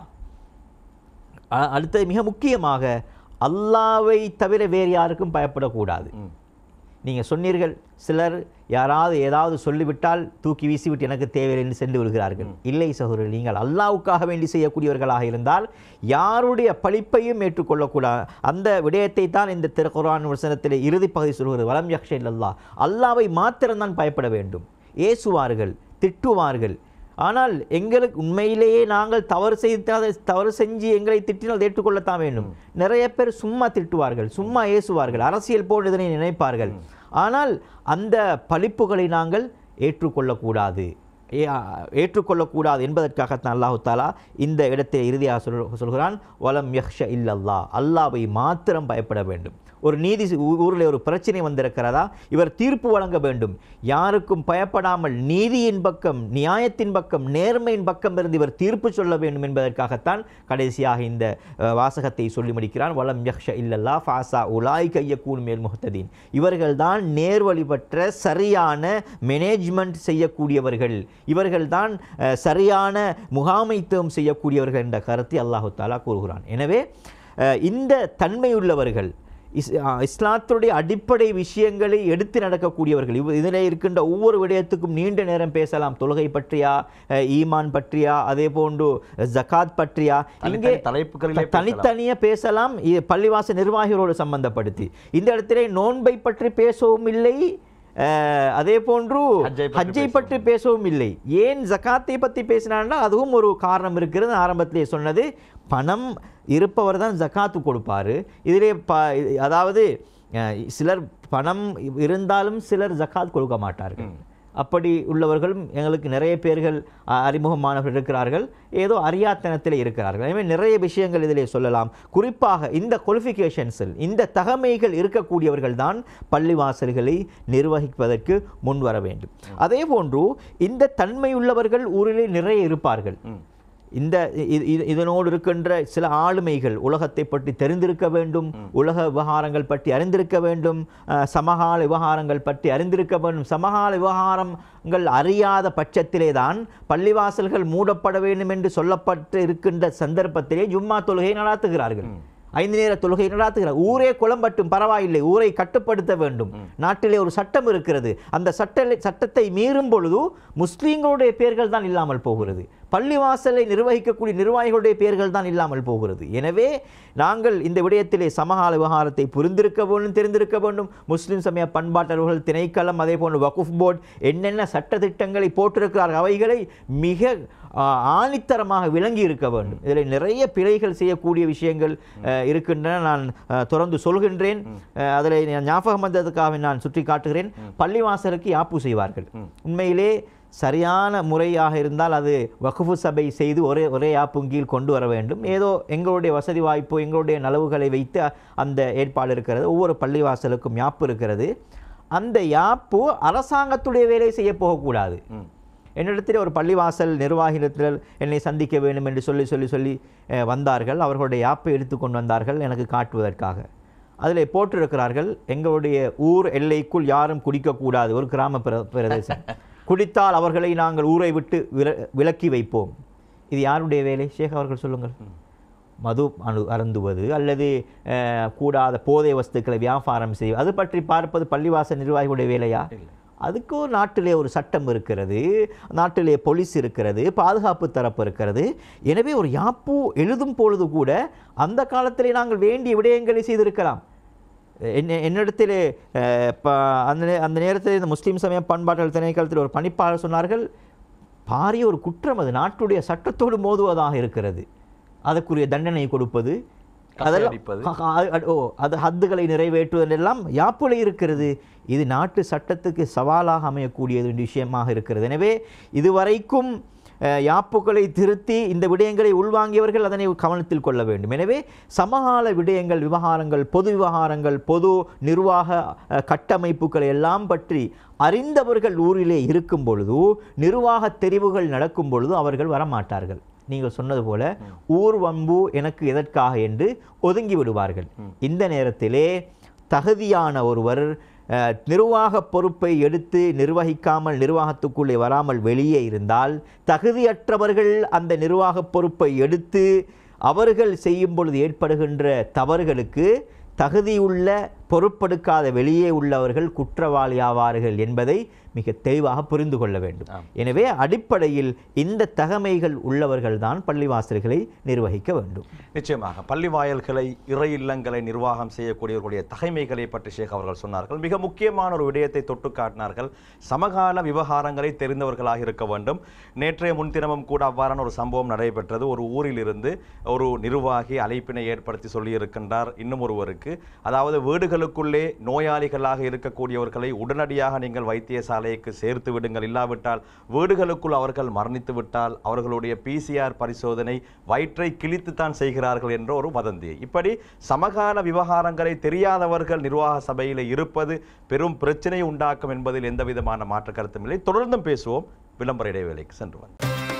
அ- அடுத்தது மிக முக்கியமாக அல்லாவை தவிர வேறு யாருக்கும் பயப்படக்கூடாது ம். நீங்கள் சொன்னீர்கள் சிலர் யாராவது ஏதாவது சொல்லிவிட்டால் தூக்கி வீசிவிட்டு எனக்கு தேவையில்லை என்று சென்று விடுகிறார்கள் இல்லை சகோதரர் நீங்கள் அல்லாவுக்காக வேண்டி செய்யக்கூடியவர்களாக இருந்தால் யாருடைய பழிப்பையும் ஏற்றுக்கொள்ளக்கூடாது அந்த விடயத்தை தான் இந்த திருக்குரான் வசனத்திலே இறுதி பகுதி சொல்கிறது வலம் யக்ஷ இல்லல்லா அல்லாவை மாத்திரம்தான் பயப்பட வேண்டும் ஏசுவார்கள் திட்டுவார்கள் ஆனால் எங்களுக்கு உண்மையிலேயே நாங்கள் தவறு செய்தால் தவறு செஞ்சு எங்களை திட்டினால் அதை ஏற்றுக்கொள்ளத்தான் வேண்டும் நிறைய பேர் சும்மா திட்டுவார்கள் சும்மா ஏசுவார்கள் அரசியல் போல் இதனை நினைப்பார்கள் ஆனால் அந்த பழிப்புகளை நாங்கள் ஏற்றுக்கொள்ளக்கூடாது ஏ- ஆ, ஏற்றுக்கொள்ளக்கூடாது என்பதற்காகத்தான் அல்லாஹு தாலா இந்த இடத்தில் இறுதியாக சொல் சொல்கிறான் வலம் யஹ்ஷ இல்லல்லா அல்லாவை மாத்திரம் பயப்பட வேண்டும் ஒரு நீதி ஊ- ஊரில் ஒரு பிரச்சனை வந்திருக்கிறதா இவர் தீர்ப்பு வழங்க வேண்டும் யாருக்கும் பயப்படாமல் நீதியின் பக்கம் நியாயத்தின் பக்கம் நேர்மையின் பக்கம் இருந்து இவர் தீர்ப்பு சொல்ல வேண்டும் என்பதற்காகத்தான் கடைசியாக இந்த அஹ், வாசகத்தை சொல்லி முடிக்கிறான் வலம் யக்ஷ இல்லல்லா ஃபாசா உலாய் கையக்கூன் மேல் முஹத்ததீன் இவர்கள்தான் நேர்வழி பெற்ற சரியான மேனேஜ்மெண்ட் செய்யக்கூடியவர்கள் இவர்கள்தான் அஹ், சரியான முகாமைத்துவம் செய்யக்கூடியவர்கள் என்ற கருத்தை அல்லாஹு தாலா கூறுகிறான் எனவே அஹ், இந்த தன்மையுள்ளவர்கள் இஸ் ஆ, இஸ்லாத்துடைய அடிப்படை விஷயங்களை எடுத்து நடக்கக்கூடியவர்கள் இவ் இதில் இருக்கின்ற ஒவ்வொரு விடயத்துக்கும் நீண்ட நேரம் பேசலாம் தொழுகை பற்றியா அஹ், ஈமான் பற்றியா அதே போன்று ஜகாத் பற்றியா இங்கே தனித்தனி தலைப்புகளிலே த- தனித்தனியே பேசலாம் இது பள்ளிவாச நிர்வாகிகளோடு சம்பந்தப்படுத்தி இந்த இடத்திலே நோன்பை பற்றி பேசவும் இல்லை அஹ், அதே போன்று ஹஜ்ஜை பற்றி ஹஜ்ஜை பற்றி பேசவும் இல்லை ஏன் ஜகாத்தை பற்றி பேசினான்னா அதுவும் ஒரு காரணம் இருக்கிறது ஆரம்பத்திலே சொன்னது பணம் இருப்பவர் தான் ஜகாத்து கொடுப்பாரு இதிலே ப அதாவது அஹ், சிலர் பணம் இருந்தாலும் சிலர் ஜகாத் கொடுக்க மாட்டார்கள் அப்படி உள்ளவர்களும் எங்களுக்கு நிறைய பேர்கள் அ- அறிமுகமானவர்கள் இருக்கிறார்கள் ஏதோ அறியாத்தனத்தில் இருக்கிறார்கள் எனவே நிறைய விஷயங்கள் இதிலே சொல்லலாம் குறிப்பாக இந்த குவாலிஃபிகேஷன்ஸில் இந்த தகமைகள் இருக்கக்கூடியவர்கள் தான் பள்ளிவாசல்களை நிர்வகிப்பதற்கு முன் வர வேண்டும் அதே போன்று இந்த தன்மையுள்ளவர்கள் ஊரிலே நிறைய இருப்பார்கள் இந்த இ- இ- இதனோடு இருக்கின்ற சில ஆளுமைகள் உலகத்தை பற்றி தெரிந்திருக்க வேண்டும் உலக விவகாரங்கள் பற்றி அறிந்திருக்க வேண்டும் அஹ், சமகால விவகாரங்கள் பற்றி அறிந்திருக்க வேண்டும் சமகால விவகாரங்கள் அறியாத பட்சத்திலே தான் பள்ளிவாசல்கள் மூடப்பட வேண்டும் என்று சொல்லப்பட்டு இருக்கின்ற சந்தர்ப்பத்திலே ஜும்மா தொழுகை நடாத்துகிறார்கள் ஐந்து நேர தொழுகை நடாத்துகிறார் ஊரே குளம்பட்டும் பரவாயில்லை ஊரை கட்டுப்படுத்த வேண்டும் நாட்டிலே ஒரு சட்டம் இருக்கிறது அந்த சட்ட சட்டத்தை மீறும் பொழுது முஸ்லீம்களுடைய பெயர்கள் தான் இல்லாமல் போகிறது பள்ளிவாசலை நிர்வகிக்கக்கூடிய நிர்வாகிகளுடைய பெயர்கள் தான் இல்லாமல் போகிறது எனவே நாங்கள் இந்த விடயத்திலே சமகால விவகாரத்தை புரிந்திருக்க வேண்டும் தெரிந்திருக்க வேண்டும் முஸ்லிம் சமய பண்பாட்டவர்கள் திணைக்களம் அதே போன்று வகுஃப் போர்டு என்னென்ன சட்டத்திட்டங்களை போட்டிருக்கிறார்கள் அவைகளை மிக ஆ, ஆணித்தரமாக விளங்கி இருக்க வேண்டும் இதில் நிறைய பிழைகள் செய்யக்கூடிய விஷயங்கள் அஹ், இருக்கின்றன நான் அஹ், தொடர்ந்து சொல்கின்றேன் அஹ், அதில் ஞாபகம் வந்ததுக்காக நான் சுட்டி காட்டுகிறேன் பள்ளிவாசலுக்கு யாப்பு செய்வார்கள் உண்மையிலே சரியான முறையாக இருந்தால் அது வகுப்பு சபை செய்து ஒரே ஒரே ஆப்பும் கீழ் கொண்டு வர வேண்டும் ஏதோ எங்களுடைய வசதி வாய்ப்பு எங்களுடைய நலவுகளை வைத்து அந்த ஏற்பாடு இருக்கிறது ஒவ்வொரு பள்ளிவாசலுக்கும் யாப்பு இருக்கிறது அந்த யாப்பு அரசாங்கத்துடைய வேலை செய்ய போகக்கூடாது ம். என்னிடத்தில் ஒரு பள்ளிவாசல் நிர்வாகிடத்தில் என்னை சந்திக்க வேண்டும் என்று சொல்லி சொல்லி சொல்லி அஹ், வந்தார்கள் அவர்களுடைய யாப்பை எடுத்துக்கொண்டு வந்தார்கள் எனக்கு காட்டுவதற்காக அதில் போட்டிருக்கிறார்கள் எங்களுடைய ஊர் எல்லைக்குள் யாரும் குடிக்கக்கூடாது ஒரு கிராம பிர பிரதேசம் குடித்தால் அவர்களை நாங்கள் ஊரை விட்டு வில விலக்கி வைப்போம் இது யாருடைய வேலை ஷேக் அவர்கள் சொல்லுங்கள் மது அணு அருந்துவது அல்லது அஹ், கூடாத போதை வஸ்துக்களை வியாபாரம் செய்வது அது பற்றி பார்ப்பது பள்ளிவாசல் நிர்வாகிகளுடைய வேலையா அதுக்கு ஒரு நாட்டிலே ஒரு சட்டம் இருக்கிறது நாட்டிலே போலீஸ் இருக்கிறது பாதுகாப்பு தரப்பு இருக்கிறது எனவே ஒரு யாப்பு எழுதும் பொழுது கூட அந்த காலத்திலே நாங்கள் வேண்டிய விடயங்களை செய்திருக்கலாம் என்ன என்னிடத்திலே அஹ், ப- அந்த நே- அந்த நேரத்தில் இந்த முஸ்லீம் சமய பண்பாட்டல் திணைக்களத்தில் ஒரு பணிப்பாளர் சொன்னார்கள் பாரிய ஒரு குற்றம் அது நாட்டுடைய சட்டத்தோடு மோதுவதாக இருக்கிறது அதற்குரிய தண்டனை கொடுப்பது அதெல்லாம் அடிப்பது. ஆ, ஆ, அது- ஓ அது ஹத்துகளை நிறைவேற்றுவதெல்லாம் யாப்புல இருக்கிறது இது நாட்டு சட்டத்துக்கு சவாலாக அமையக்கூடியது ஒரு விஷயமாக இருக்கிறது எனவே இதுவரைக்கும் அஹ், யாப்புகளை திருத்தி இந்த விடயங்களை உள்வாங்கியவர்கள் அதனை கவனத்தில் கொள்ள வேண்டும் எனவே சமகால விடயங்கள் விவகாரங்கள் பொது விவகாரங்கள் பொது நிர்வாக அஹ், கட்டமைப்புகளை எல்லாம் பற்றி அறிந்தவர்கள் ஊரிலே இருக்கும் பொழுது நிர்வாக தெரிவுகள் நடக்கும் பொழுது அவர்கள் வரமாட்டார்கள் நீங்கள் சொன்னது போல ஊர் வம்பு எனக்கு எதற்காக என்று ஒதுங்கி விடுவார்கள் இந்த நேரத்திலே தகுதியான ஒருவர் அஹ், நிர்வாக பொறுப்பை எடுத்து நிர்வகிக்காமல் நிர்வாகத்துக்குள்ளே வராமல் வெளியே இருந்தால் தகுதியற்றவர்கள் அந்த நிர்வாக பொறுப்பை எடுத்து அவர்கள் செய்யும் பொழுது ஏற்படுகின்ற தவறுகளுக்கு தகுதியுள்ள பொறுப்பெடுக்காத வெளியே உள்ளவர்கள் குற்றவாளி ஆவார்கள் என்பதை மிக தெளிவாக புரிந்து கொள்ள வேண்டும் எனவே அடிப்படையில் இந்த தகமைகள் உள்ளவர்கள் தான் பள்ளிவாசல்களை நிர்வகிக்க வேண்டும் நிச்சயமாக பள்ளி வாயல்களை இறை இல்லங்களை நிர்வாகம் செய்யக்கூடியவர்களுடைய தகைமைகளை பற்றி ஷேக் அவர்கள் சொன்னார்கள் மிக முக்கியமான ஒரு விடயத்தை தொட்டு காட்டினார்கள் சமகால விவகாரங்களை தெரிந்தவர்களாக இருக்க வேண்டும் நேற்றைய முன்தினமும் கூட அவ்வாறான ஒரு சம்பவம் நடைபெற்றது ஒரு ஊரிலிருந்து ஒரு நிர்வாகி அழைப்பினை ஏற்படுத்தி சொல்லியிருக்கின்றார் இன்னும் ஒருவருக்கு அதாவது வீடுகளுக்குள்ளே நோயாளிகளாக இருக்கக்கூடியவர்களை உடனடியாக நீங்கள் வைத்தியசாலைக்கு சேர்த்து விடுங்கள் இல்லாவிட்டால் வீடுகளுக்குள் அவர்கள் மரணித்து விட்டால் அவர்களுடைய பிசிஆர் பரிசோதனை வயிற்றை கிழித்துத்தான் செய்கிறார்கள் என்ற ஒரு வதந்தி இப்படி சமகால விவகாரங்களை தெரியாதவர்கள் நிர்வாக சபையில் இருப்பது பெரும் பிரச்சனை உண்டாக்கும் என்பதில் எந்த விதமான மாற்று கருத்தும் இல்லை தொடர்ந்தும் பேசுவோம் விளம்பர இடைவேளைக்கு சென்று வந்து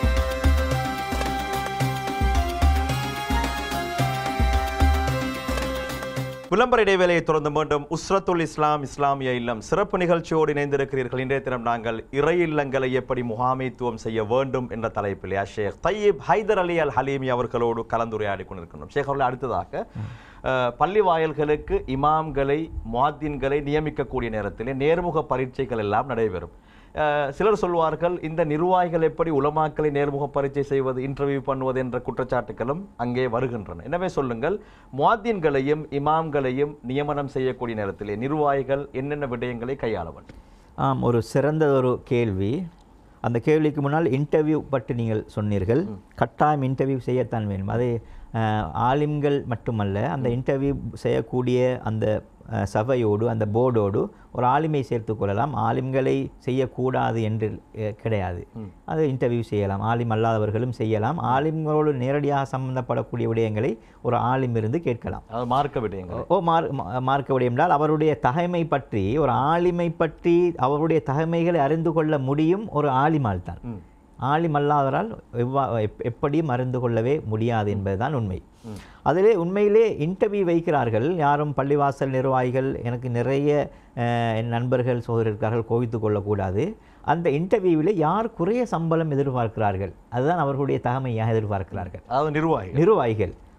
விளம்பர இடைவேளையை தொடர்ந்து மீண்டும் உஸ்ரத்துல் இஸ்லாம் இஸ்லாமிய இல்லம் சிறப்பு நிகழ்ச்சியோடு இணைந்திருக்கிறீர்கள் இன்றைய தினம் நாங்கள் இறை இல்லங்களை எப்படி முகாமைத்துவம் செய்ய வேண்டும் என்ற தலைப்பில் ஷேக் தையீப் ஹைதர் அலி அல் ஹலீமி அவர்களோடு கலந்துரையாடி கொண்டிருக்கின்றோம் ஷேக் அவர்கள் அடுத்ததாக அஹ், பள்ளி வாயல்களுக்கு இமாம்களை முவாத்தின்களை நியமிக்கக்கூடிய நேரத்திலே நேர்முக பரீட்சைகள் எல்லாம் நடைபெறும் அஹ், சிலர் சொல்வார்கள் இந்த நிர்வாகிகள் எப்படி உலமாக்களை நேர்முக பரீட்சை செய்வது இன்டர்வியூ பண்ணுவது என்ற குற்றச்சாட்டுகளும் அங்கே வருகின்றன எனவே சொல்லுங்கள் முவாத்தின்களையும் இமாம்களையும் நியமனம் செய்யக்கூடிய நேரத்திலே நிர்வாகிகள் என்னென்ன விடயங்களை கையாள வேண்டும் ஆம் ஒரு சிறந்த ஒரு கேள்வி அந்த கேள்விக்கு முன்னால் இன்டர்வியூ பற்றி நீங்கள் சொன்னீர்கள் கட்டாயம் இன்டர்வியூ செய்யத்தான் வேண்டும் அது அஹ், ஆலிம்கள் மட்டுமல்ல அந்த இன்டர்வியூ செய்யக்கூடிய அந்த அஹ், சபையோடு அந்த போர்டோடு ஒரு ஆலிமை சேர்த்துக் கொள்ளலாம் ஆலிம்களை செய்யக்கூடாது என்று அஹ், கிடையாது அது இன்டர்வியூ செய்யலாம் ஆலிம் அல்லாதவர்களும் செய்யலாம் ஆலிம்களோடு நேரடியாக சம்பந்தப்படக்கூடிய விடயங்களை ஒரு ஆலிம் இருந்து கேட்கலாம் அது மார்க்க விடயங்கள் ஓ மார் மா- மார்க்க விடயம் என்றால் அவருடைய தகைமை பற்றி ஒரு ஆலிமை பற்றி அவருடைய தகைமைகளை அறிந்து கொள்ள முடியும் ஒரு ஆலிமால் தான் ம். ஆலிம் அல்லாதவரால் எவ்வா எப்- எப்படியும் அறிந்து கொள்ளவே முடியாது என்பதுதான் உண்மை அதிலே உண்மையிலே இன்டர்வியூ வைக்கிறார்கள் யாரும் பள்ளிவாசல் நிர்வாகிகள் எனக்கு நிறைய அஹ், என் நண்பர்கள் சோதரர்கள் கோவித்து கொள்ளக்கூடாது அந்த இன்டர்வியூவில் யார் குறைய சம்பளம் எதிர்பார்க்கிறார்கள் அதுதான் அவர்களுடைய தகமையாக எதிர்பார்க்கிறார்கள் அதாவது நிர்வாகிகள் நிர்வாகிகள்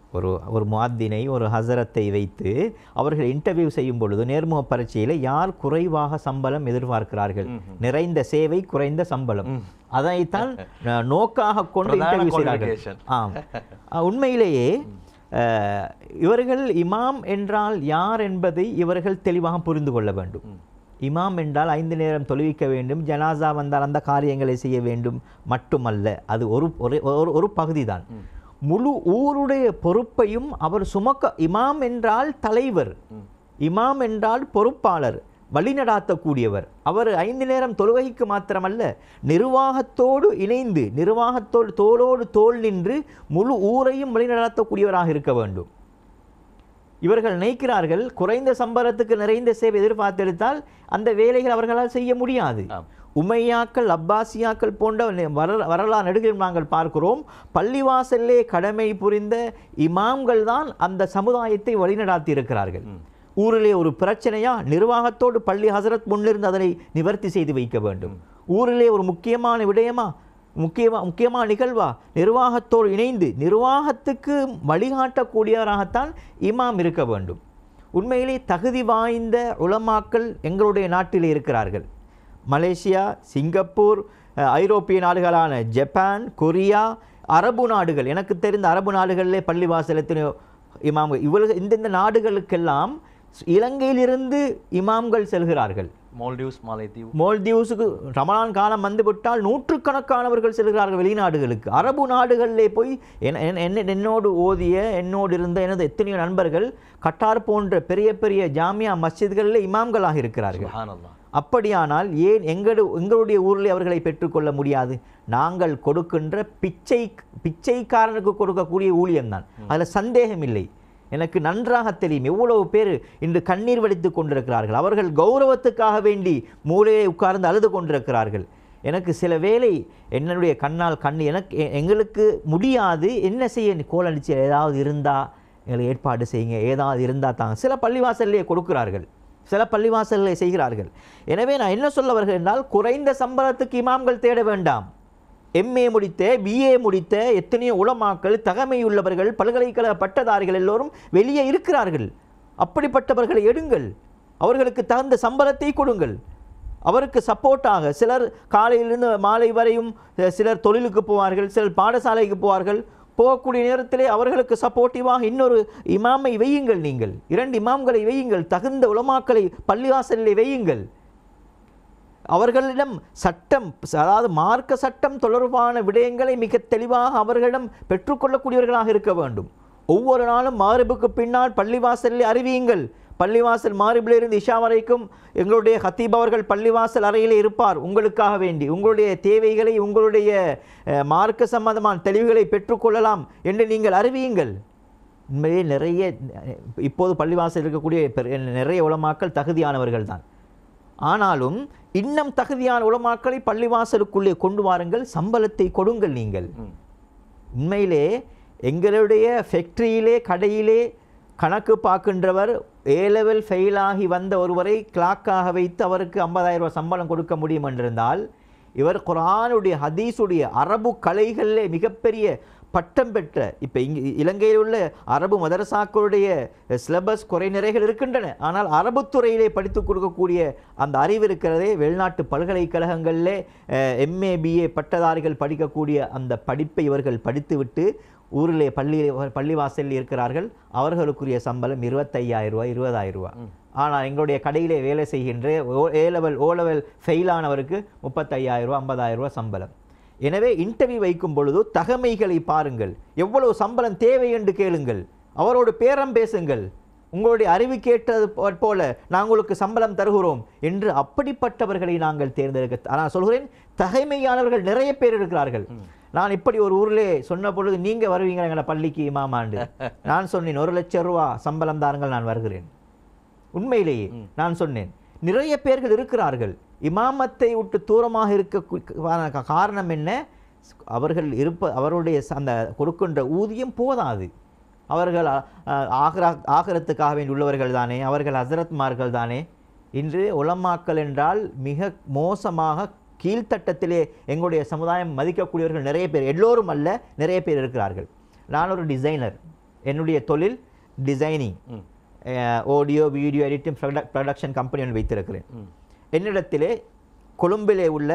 ஒரு ஒரு முஅத்தினை ஒரு ஹசரத்தை வைத்து அவர்கள் இன்டர்வியூ செய்யும் பொழுது நேர்முக பரீட்சையில் யார் குறைவாக சம்பளம் எதிர்பார்க்கிறார்கள் நிறைந்த சேவை குறைந்த சம்பளம் அதைத்தான் அஹ், நோக்காக கொண்டு பிரதான இன்டர்வியூ செய்கிறார்கள் qualification. ஆம் அஹ், உண்மையிலேயே அஹ், இவர்கள் இமாம் என்றால் யார் என்பதை இவர்கள் தெளிவாக புரிந்து கொள்ள வேண்டும் இமாம் என்றால் ஐந்து நேரம் தொழுவிக்க வேண்டும் ஜனாசா வந்தால் அந்த காரியங்களை செய்ய வேண்டும் மட்டுமல்ல அது ஒரு ஒரு- ஒரு ஒரு பகுதி தான் முழு ஊருடைய பொறுப்பையும் அவர் சுமக்க இமாம் என்றால் தலைவர் இமாம் என்றால் பொறுப்பாளர் வழிநடாத்தக்கூடியவர் அவர் ஐந்து நேரம் தொழுகைக்கு மாத்திரமல்ல நிர்வாகத்தோடு இணைந்து நிர்வாகத்தோடு தோளோடு தோள் நின்று முழு ஊரையும் வழிநடத்தக்கூடியவராக இருக்க வேண்டும் இவர்கள் நினைக்கிறார்கள் குறைந்த சம்பளத்துக்கு நிறைந்த சேவை எதிர்பார்த்தெடுத்தால் அந்த வேலைகள் அவர்களால் செய்ய முடியாது ஆம். உமையாக்கள் அப்பாசியாக்கள் போன்ற நெ- வர வரலாறு நெடுகில் நாங்கள் பார்க்கிறோம் பள்ளிவாசல்லே கடமை புரிந்த இமாம்கள் தான் அந்த சமுதாயத்தை வழிநடாத்தி இருக்கிறார்கள் ஊரிலே ஒரு பிரச்சனையா நிர்வாகத்தோடு பள்ளி ஹசரத் முன்னிருந்து அதனை நிவர்த்தி செய்து வைக்க வேண்டும் ஊரிலே ஒரு முக்கியமான விடயமா முக்கியமா முக்கியமான நிகழ்வா நிர்வாகத்தோடு இணைந்து நிர்வாகத்துக்கு வழிகாட்டக்கூடியவராகத்தான் இமாம் இருக்க வேண்டும் உண்மையிலே தகுதி வாய்ந்த உலமாக்கள் எங்களுடைய நாட்டில் இருக்கிறார்கள் மலேசியா சிங்கப்பூர் அஹ், ஐரோப்பிய நாடுகளான ஜப்பான் கொரியா அரபு நாடுகள் எனக்கு தெரிந்த அரபு நாடுகளிலே பள்ளிவாசல் எத்தனையோ இமாம்கள் இவ்வளவு இந்தந்த நாடுகளுக்கெல்லாம் இலங்கையிலிருந்து இமாம்கள் செல்கிறார்கள் மால்டிவ்ஸ் மாலைத்தீவு மால்தீவ்ஸுக்கு ரமலான் காலம் வந்துவிட்டால் நூற்றுக்கணக்கானவர்கள் செல்கிறார்கள் வெளிநாடுகளுக்கு அரபு நாடுகளிலே போய் என- என- என்ன என்னோடு ஓதிய என்னோடு இருந்த எனது எத்தனையோ நண்பர்கள் கட்டார் போன்ற பெரிய பெரிய ஜாமியா மஸ்ஜித்களில் இமாம்களாக இருக்கிறார்கள் சுப்ஹானல்லாஹ் அப்படியானால் ஏன் எங்களு எங்களுடைய ஊரில் அவர்களை பெற்றுக்கொள்ள முடியாது நாங்கள் கொடுக்கின்ற பிச்சை பிச்சைக்காரனுக்கு கொடுக்கக்கூடிய ஊழியம்தான் அதில் சந்தேகம் இல்லை எனக்கு நன்றாக தெரியும் எவ்வளவு பேர் இன்று கண்ணீர் வடித்து கொண்டிருக்கிறார்கள் அவர்கள் கௌரவத்துக்காக வேண்டி மூலையை உட்கார்ந்து அழுது கொண்டிருக்கிறார்கள் எனக்கு சில வேளை என்னுடைய கண்ணால் கண் எனக்கு எ- எங்களுக்கு முடியாது என்ன செய்ய கோலடிச்சு ஏதாவது இருந்தால் எங்களை ஏற்பாடு செய்யுங்க ஏதாவது இருந்தால் தாங்க சில பள்ளிவாசல்லையே கொடுக்கிறார்கள் சில பள்ளிவாசல்களை செய்கிறார்கள் எனவே நான் என்ன சொல்ல வருகிறேன் என்றால் குறைந்த சம்பளத்துக்கு இமாம்கள் தேட வேண்டாம் எம்ஏ முடித்த பிஏ முடித்த எத்தனையோ உலமாக்கள் தகமையுள்ளவர்கள் பல்கலைக்கழக பட்டதாரிகள் எல்லோரும் வெளியே இருக்கிறார்கள் அப்படிப்பட்டவர்களை எடுங்கள் அவர்களுக்கு தகுந்த சம்பளத்தை கொடுங்கள் அவருக்கு சப்போர்ட்டாக சிலர் காலையிலிருந்து மாலை வரையும் அஹ், சிலர் தொழிலுக்கு போவார்கள் சிலர் பாடசாலைக்கு போவார்கள் போகக்கூடிய நேரத்திலே அவர்களுக்கு சப்போர்ட்டிவாக இன்னொரு இமாமை வையுங்கள் நீங்கள் இரண்டு இமாம்களை வையுங்கள் தகுந்த உலமாக்களை பள்ளிவாசலிலே வையுங்கள் அவர்களிடம் சட்டம் அதாவது மார்க்க சட்டம் தொடர்பான விடயங்களை மிக தெளிவாக அவர்களிடம் பெற்றுக்கொள்ளக்கூடியவர்களாக இருக்க வேண்டும் ஒவ்வொரு நாளும் மாரிபுக்கு பின்னால் பள்ளிவாசலில் அறிவியுங்கள் பள்ளிவாசல் மாரிபிலிருந்து இஷா வரைக்கும் எங்களுடைய ஹத்தீப் அவர்கள் பள்ளிவாசல் அறையிலே இருப்பார் உங்களுக்காக வேண்டி உங்களுடைய தேவைகளை உங்களுடைய அஹ், மார்க்க சம்பந்தமான தெளிவுகளை பெற்றுக்கொள்ளலாம் என்று நீங்கள் அறிவியுங்கள் உண்மையே நிறைய அஹ், இப்போது பள்ளிவாசல் இருக்கக்கூடிய பெரிய- நிறைய உலமாக்கள் தகுதியானவர்கள் தான் ஆனாலும் இன்னும் தகுதியான உலமாக்களை பள்ளிவாசலுக்குள்ளே கொண்டு வாருங்கள் சம்பளத்தை கொடுங்கள் நீங்கள் ம். உண்மையிலே எங்களுடைய ஃபேக்ட்ரியிலே கடையிலே கணக்கு பார்க்கின்றவர் ஏ லெவல் ஃபெயிலாகி வந்த ஒருவரை கிளாக்காக வைத்து அவருக்கு 50000 ரூபாய் சம்பளம் கொடுக்க முடியும் என்றிருந்தால் இவர் குர்ஆனுடைய ஹதீஸுடைய அரபு கலைகளிலே மிகப்பெரிய பட்டம் பெற்ற இப்போ இங்கு இலங்கையில் உள்ள அரபு மதரசாக்களுடைய சிலபஸ் குறை நிறைகள் இருக்கின்றன ஆனால் அரபு துறையிலே படித்து கொடுக்கக்கூடிய அந்த அறிவு இருக்கிறதே வெளிநாட்டு பல்கலைக்கழகங்களிலே எம்ஏ பிஏ பட்டதாரிகள் படிக்கக்கூடிய அந்த படிப்பை இவர்கள் படித்துவிட்டு ஊரிலே பள்ளி பள்ளிவாசலில் இருக்கிறார்கள் அவர்களுக்குரிய சம்பளம் இருபத்தையாயிரம் ரூபாய் இருபதாயிரம் ரூபாய் ஆனால் எங்களுடைய கடையிலே வேலை செய்கின்ற ஓ- ஏ லெவல் ஓ லெவல் ஃபெயிலானவருக்கு முப்பத்தையாயிரம் ரூபாய் ஐம்பதாயிரம் ரூபாய் சம்பளம் எனவே இன்டர்வியூ வைக்கும் பொழுது தகமைகளை பாருங்கள் எவ்வளவு சம்பளம் தேவை என்று கேளுங்கள் அவரோடு பேரம் பேசுங்கள் உங்களுடைய அறிவுக்கேற்றது போ- போல நாங்கள் உங்களுக்கு சம்பளம் தருகிறோம் என்று அப்படிப்பட்டவர்களை நாங்கள் தேர்ந்தெடுக்க ஆனால் சொல்கிறேன் தகைமையானவர்கள் நிறைய பேர் இருக்கிறார்கள் நான் இப்படி ஒரு ஊரிலே சொன்ன பொழுது நீங்க வருவீங்க எங்களை பள்ளிக்கு இமாமாண்டு நான் சொன்னேன் ஒரு லட்சம் ரூபா சம்பளம் தாருங்கள் நான் வருகிறேன் உண்மையிலேயே நான் சொன்னேன் நிறைய பேர்கள் இருக்கிறார்கள் இமாமத்தை விட்டு தூரமாக இருக்க கு- கா- காரணம் என்ன அவர்கள் இருப்ப அவருடைய ச- அந்த கொடுக்கின்ற ஊதியம் போதாது அவர்கள் அ- அ- ஆகிரா ஆகிரத்துக்காக வேண்டி உள்ளவர்கள் தானே அவர்கள் ஹசரத்மார்கள் தானே இன்று உலமாக்கள் என்றால் மிக மோசமாக கீழ்த்தட்டத்திலே எங்களுடைய சமுதாயம் மதிக்கக்கூடியவர்கள் நிறைய பேர் எல்லோரும் அல்ல நிறைய பேர் இருக்கிறார்கள் நான் ஒரு டிசைனர் என்னுடைய தொழில் டிசைனிங் ம். Audio video editing production company ஒன்று வைத்திருக்கிறேன் ம். என்னிடத்திலே கொழும்பிலே உள்ள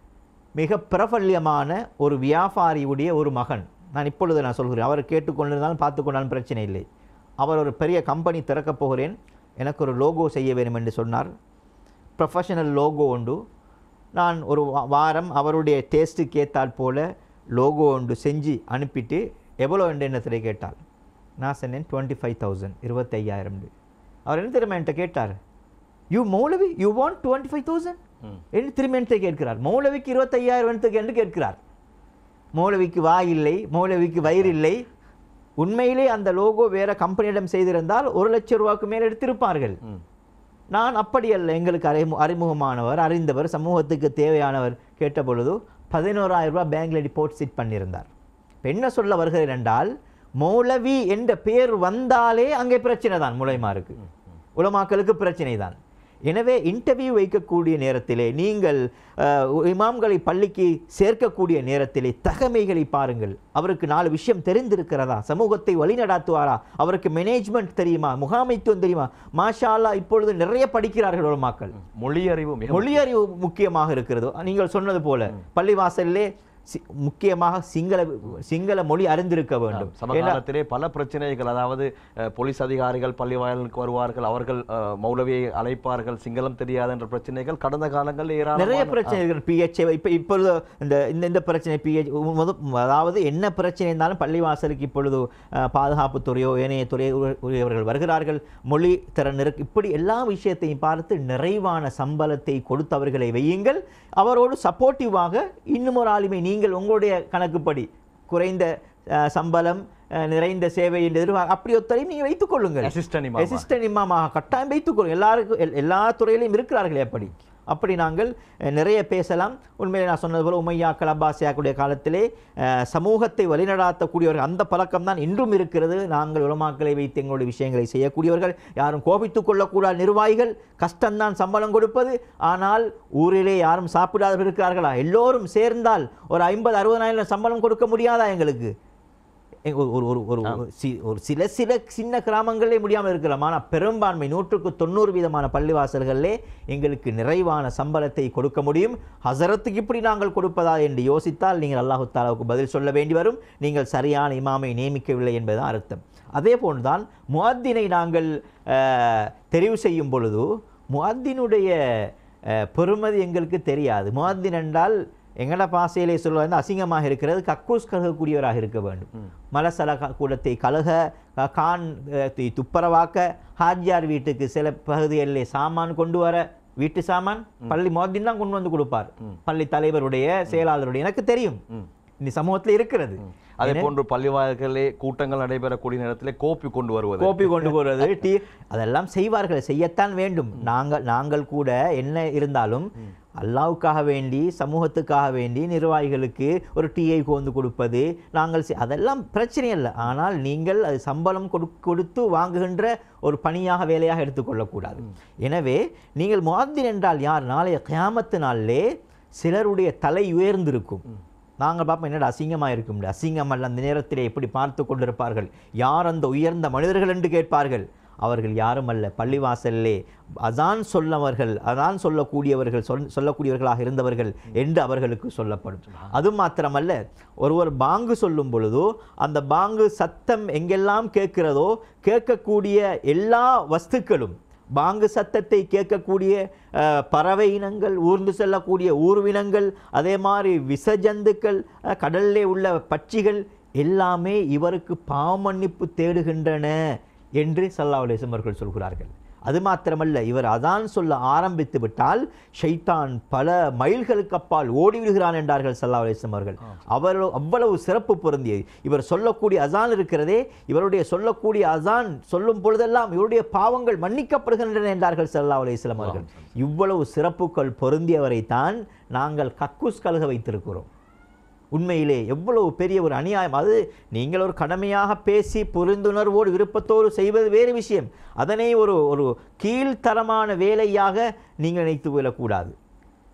மிக பிரபல்யமான ஒரு வியாபாரியுடைய ஒரு மகன் நான் இப்பொழுது நான் சொல்கிறேன் அவர் கேட்டுக்கொண்டிருந்தாலும் பார்த்து கொண்டாலும் பிரச்சனை இல்லை அவர் ஒரு பெரிய கம்பெனி திறக்கப் போகிறேன் எனக்கு ஒரு லோகோ செய்ய வேண்டும் என்று சொன்னார் ப்ரொஃபஷனல் லோகோ உண்டு நான் ஒரு வா- வாரம் அவருடைய டேஸ்ட்டுக்கு ஏற்றால் போல லோகோ ஒன்று செஞ்சு அனுப்பிட்டு எவ்வளோ என்று என்னத்திலே கேட்டார் நான் சொன்னேன் டுவெண்ட்டி ஃபைவ் தௌசண்ட் இருபத்தையாயிரம் அவர் என்ன திரும்ப என்கிட்ட கேட்டார் யூ மௌலவி you want twenty five thousand ம். என்று திரும்ப என்கிட்ட கேட்கிறார் மௌலவிக்கு இருபத்தையாயிரம் என்று கேட்கிறார் மௌலவிக்கு வாய் இல்லை மௌலவிக்கு வயிறு இல்லை உண்மையிலே அந்த லோகோ வேற கம்பெனியிடம் செய்திருந்தால் ஒரு லட்சம் ரூபாய்க்கு மேல் எடுத்திருப்பார்கள் ம். நான் அப்படி அல்ல எங்களுக்கு அறிமு அறிமுகமானவர் அறிந்தவர் சமூகத்துக்கு தேவையானவர் கேட்ட பொழுது பதினோராயிரம் ரூபாய் பேங்க்ல டிபாசிட் பண்ணியிருந்தார் இப்ப என்ன சொல்ல வருகிறேன் என்றால் மௌலவி என்ற பெயர் வந்தாலே அங்கே பிரச்சனை தான் முளைமாருக்கு உலமாக்களுக்கு பிரச்சனை தான் எனவே இன்டர்வியூ வைக்கக்கூடிய நேரத்திலே நீங்கள் அஹ், இமாம்களை பள்ளிக்கு சேர்க்கக்கூடிய நேரத்திலே தகமைகளை பாருங்கள் அவருக்கு நாலு விஷயம் தெரிந்திருக்கிறதா சமூகத்தை வழிநடாத்துவாரா அவருக்கு மேனேஜ்மெண்ட் தெரியுமா முகாமைத்துவம் தெரியுமா மாஷா அல்லாஹ் இப்பொழுது நிறைய படிக்கிறார்கள் உலமாக்கள் மொழி அறிவு மிக மொழியறிவு முக்கியமாக இருக்கிறது நீங்கள் சொன்னது போல பள்ளிவாசலிலே சி- முக்கியமாக சிங்கள சிங்கள மொழி அறிந்திருக்க வேண்டும் சமகாலத்திலே பல பிரச்சனைகள் அதாவது அஹ், போலீஸ் அதிகாரிகள் பள்ளி வாயிலுக்கு வருவார்கள் அவர்கள் அஹ், மௌலவியை அழைப்பார்கள் சிங்களம் தெரியாத என்ற பிரச்சனைகள் கடந்த காலங்களில் நிறைய ஏராளமான பிரச்சனை இருக்கு பிஹெச் இப்போ இப்பொழுது இந்த இந்த இந்த பிரச்சனை பிஹெச் அதாவது என்ன பிரச்சனை இருந்தாலும் பள்ளிவாசலுக்கு இப்பொழுது அஹ், பாதுகாப்புத்துறையோ ஏனைய துறை உ- உரியவர்கள் வருகிறார்கள் மொழி திறன் இருக்கு இப்படி எல்லா விஷயத்தையும் பார்த்து நிறைவான சம்பளத்தை கொடுத்தவர்களை வையுங்கள் அவரோடு சப்போர்ட்டிவாக இன்னும் ஒரு ஆளுமை நீங்கள் உங்களுடைய கணக்குப்படி குறைந்த அஹ், சம்பளம் அஹ், நிறைந்த சேவை என்று எதிர்பார்க்க அப்படி ஒருத்தரையும் நீங்கள் வைத்துக் கொள்ளுங்கள் assistant இமாமா. அசிஸ்டன்ட் இமாமாக கட்டாயம் வைத்துக்கொள்ளும் எல்லாருக்கும் எல்- எல்லா துறையிலையும் இருக்கிறார்களே அப்படி அப்படி நாங்கள் அஹ், நிறைய பேசலாம் உண்மையிலே நான் சொன்னது போல உமையாக்கள் அப்பாசியாக்களுடைய காலத்திலே அஹ், சமூகத்தை வழிநடாத்தக்கூடியவர்கள் அந்த பழக்கம் தான் இன்றும் இருக்கிறது நாங்கள் உலமாக்களை வைத்து எங்களுடைய விஷயங்களை செய்யக்கூடியவர்கள் யாரும் கோபித்துக் கொள்ளக்கூடாத நிர்வாகிகள் கஷ்டம்தான் சம்பளம் கொடுப்பது ஆனால் ஊரிலே யாரும் சாப்பிடாதவர்கள் இருக்கிறார்களா எல்லோரும் சேர்ந்தால் ஒரு ஐம்பது அறுபதாயிரம் சம்பளம் கொடுக்க முடியாதா எங்களுக்கு எங்க ஒரு ஒரு ஒரு ஒரு சி- ஒரு சில சில சின்ன கிராமங்களே முடியாமல் இருக்கலாம் ஆனால் பெரும்பான்மை நூற்றுக்கு தொண்ணூறு வீதமான பள்ளிவாசல்களிலே எங்களுக்கு நிறைவான சம்பளத்தை கொடுக்க முடியும் ஹசரத்துக்கு இப்படி நாங்கள் கொடுப்பதா என்று யோசித்தால் நீங்கள் அல்லாஹு தாலாவுக்கு பதில் சொல்ல வேண்டி வரும் நீங்கள் சரியான இமாமை நியமிக்கவில்லை என்பதுதான் அர்த்தம் அதே போன்றுதான் முஅத்தினை நாங்கள் அஹ், தெரிவு செய்யும் பொழுது முஅத்தினுடைய அஹ், பெறுமதி எங்களுக்கு தெரியாது முஅத்தின் என்றால் எங்கட பாசையிலே சொல்வது அசிங்கமாக இருக்கிறது கக்கூஸ் கழுகக்கூடியவராக இருக்க வேண்டும் மலசல க- கூடத்தை கழுக க- கான் அஹ், தி- துப்புரவாக்க ஹாஜியார் வீட்டுக்கு சில பகுதிகளிலே சாமான் கொண்டு வர வீட்டு சாமான் பள்ளி மோதின் தான் கொண்டு வந்து கொடுப்பார் பள்ளி தலைவருடைய செயலாளருடைய எனக்கு தெரியும் இந்த சமூகத்தில் இருக்கிறது அதே போன்று பள்ளி வாயில்களே கூட்டங்கள் நடைபெறக்கூடிய நேரத்திலே கோப்பி கொண்டு வருவது கோப்பி கொண்டு போறது டீ அதெல்லாம் செய்வார்கள் செய்யத்தான் வேண்டும் நாங்கள் நாங்கள் கூட என்ன இருந்தாலும் அல்லாவுக்காக வேண்டி சமூகத்துக்காக வேண்டி நிர்வாகிகளுக்கு ஒரு டீயை கொண்டு கொடுப்பது நாங்கள் செய்- அதெல்லாம் பிரச்சனை இல்லை ஆனால் நீங்கள் அது சம்பளம் கொடு கொடுத்து வாங்குகின்ற ஒரு பணியாக வேலையாக எடுத்துக்கொள்ளக்கூடாது எனவே நீங்கள் முஆத்தின் என்றால் யார் நாளைய கியாமத்து நாளிலே சிலருடைய தலை உயர்ந்திருக்கும் நாங்கள் பார்ப்போம் என்னடா அசிங்கமாக இருக்கும் அசிங்கம் அல்ல அந்த நேரத்திலே எப்படி பார்த்து கொண்டிருப்பார்கள் யார் அந்த உயர்ந்த மனிதர்கள் என்று கேட்பார்கள் அவர்கள் யாரும் அல்ல பள்ளிவாசல்லே அதான் சொல்லவர்கள் அதான் சொல்லக்கூடியவர்கள் சொல் சொல்லக்கூடியவர்களாக இருந்தவர்கள் என்று அவர்களுக்கு சொல்லப்படும் அது மாத்திரமல்ல ஒருவர் பாங்கு சொல்லும் பொழுதோ அந்த பாங்கு சத்தம் எங்கெல்லாம் கேட்கிறதோ கேட்கக்கூடிய எல்லா வஸ்துக்களும் பாங்கு சத்தத்தை கேட்கக்கூடிய அஹ், பறவை இனங்கள் ஊர்ந்து செல்லக்கூடிய ஊர்வினங்கள் அதே மாதிரி விசஜந்துக்கள் அஹ், கடல்லே உள்ள பட்சிகள் எல்லாமே இவருக்கு பாவமன்னிப்பு தேடுகின்றன என்று சல்லா அலிஸ்லம் அவர்கள் சொல்கிறார்கள் அது மாத்திரமல்ல இவர் அதான் சொல்ல ஆரம்பித்து விட்டால் ஷைத்தான் பல மைல்களுக்கு அப்பால் ஓடி விடுகிறான் என்றார்கள் சல்லா அலிஸ்லம் அவர்கள் அவர் அவ்வளவு சிறப்பு பொருந்தியது இவர் சொல்லக்கூடிய அசான் இருக்கிறதே இவருடைய சொல்லக்கூடிய அசான் சொல்லும் பொழுதெல்லாம் இவருடைய பாவங்கள் மன்னிக்கப்படுகின்றன என்றார்கள் சல்லா அலிஸ்லாம் அவர்கள் இவ்வளவு சிறப்புகள் பொருந்தியவரைத்தான் நாங்கள் கக்கூஸ் கழுக வைத்திருக்கிறோம் உண்மையிலே எவ்வளவு பெரிய ஒரு அநியாயம் அது நீங்கள் ஒரு கடமையாக பேசி புரிந்துணர்வோடு விருப்பத்தோடு செய்வது வேறு விஷயம் அதனை ஒரு ஒரு கீழ்த்தரமான வேலையாக நீங்கள் நினைத்து கொள்ளக்கூடாது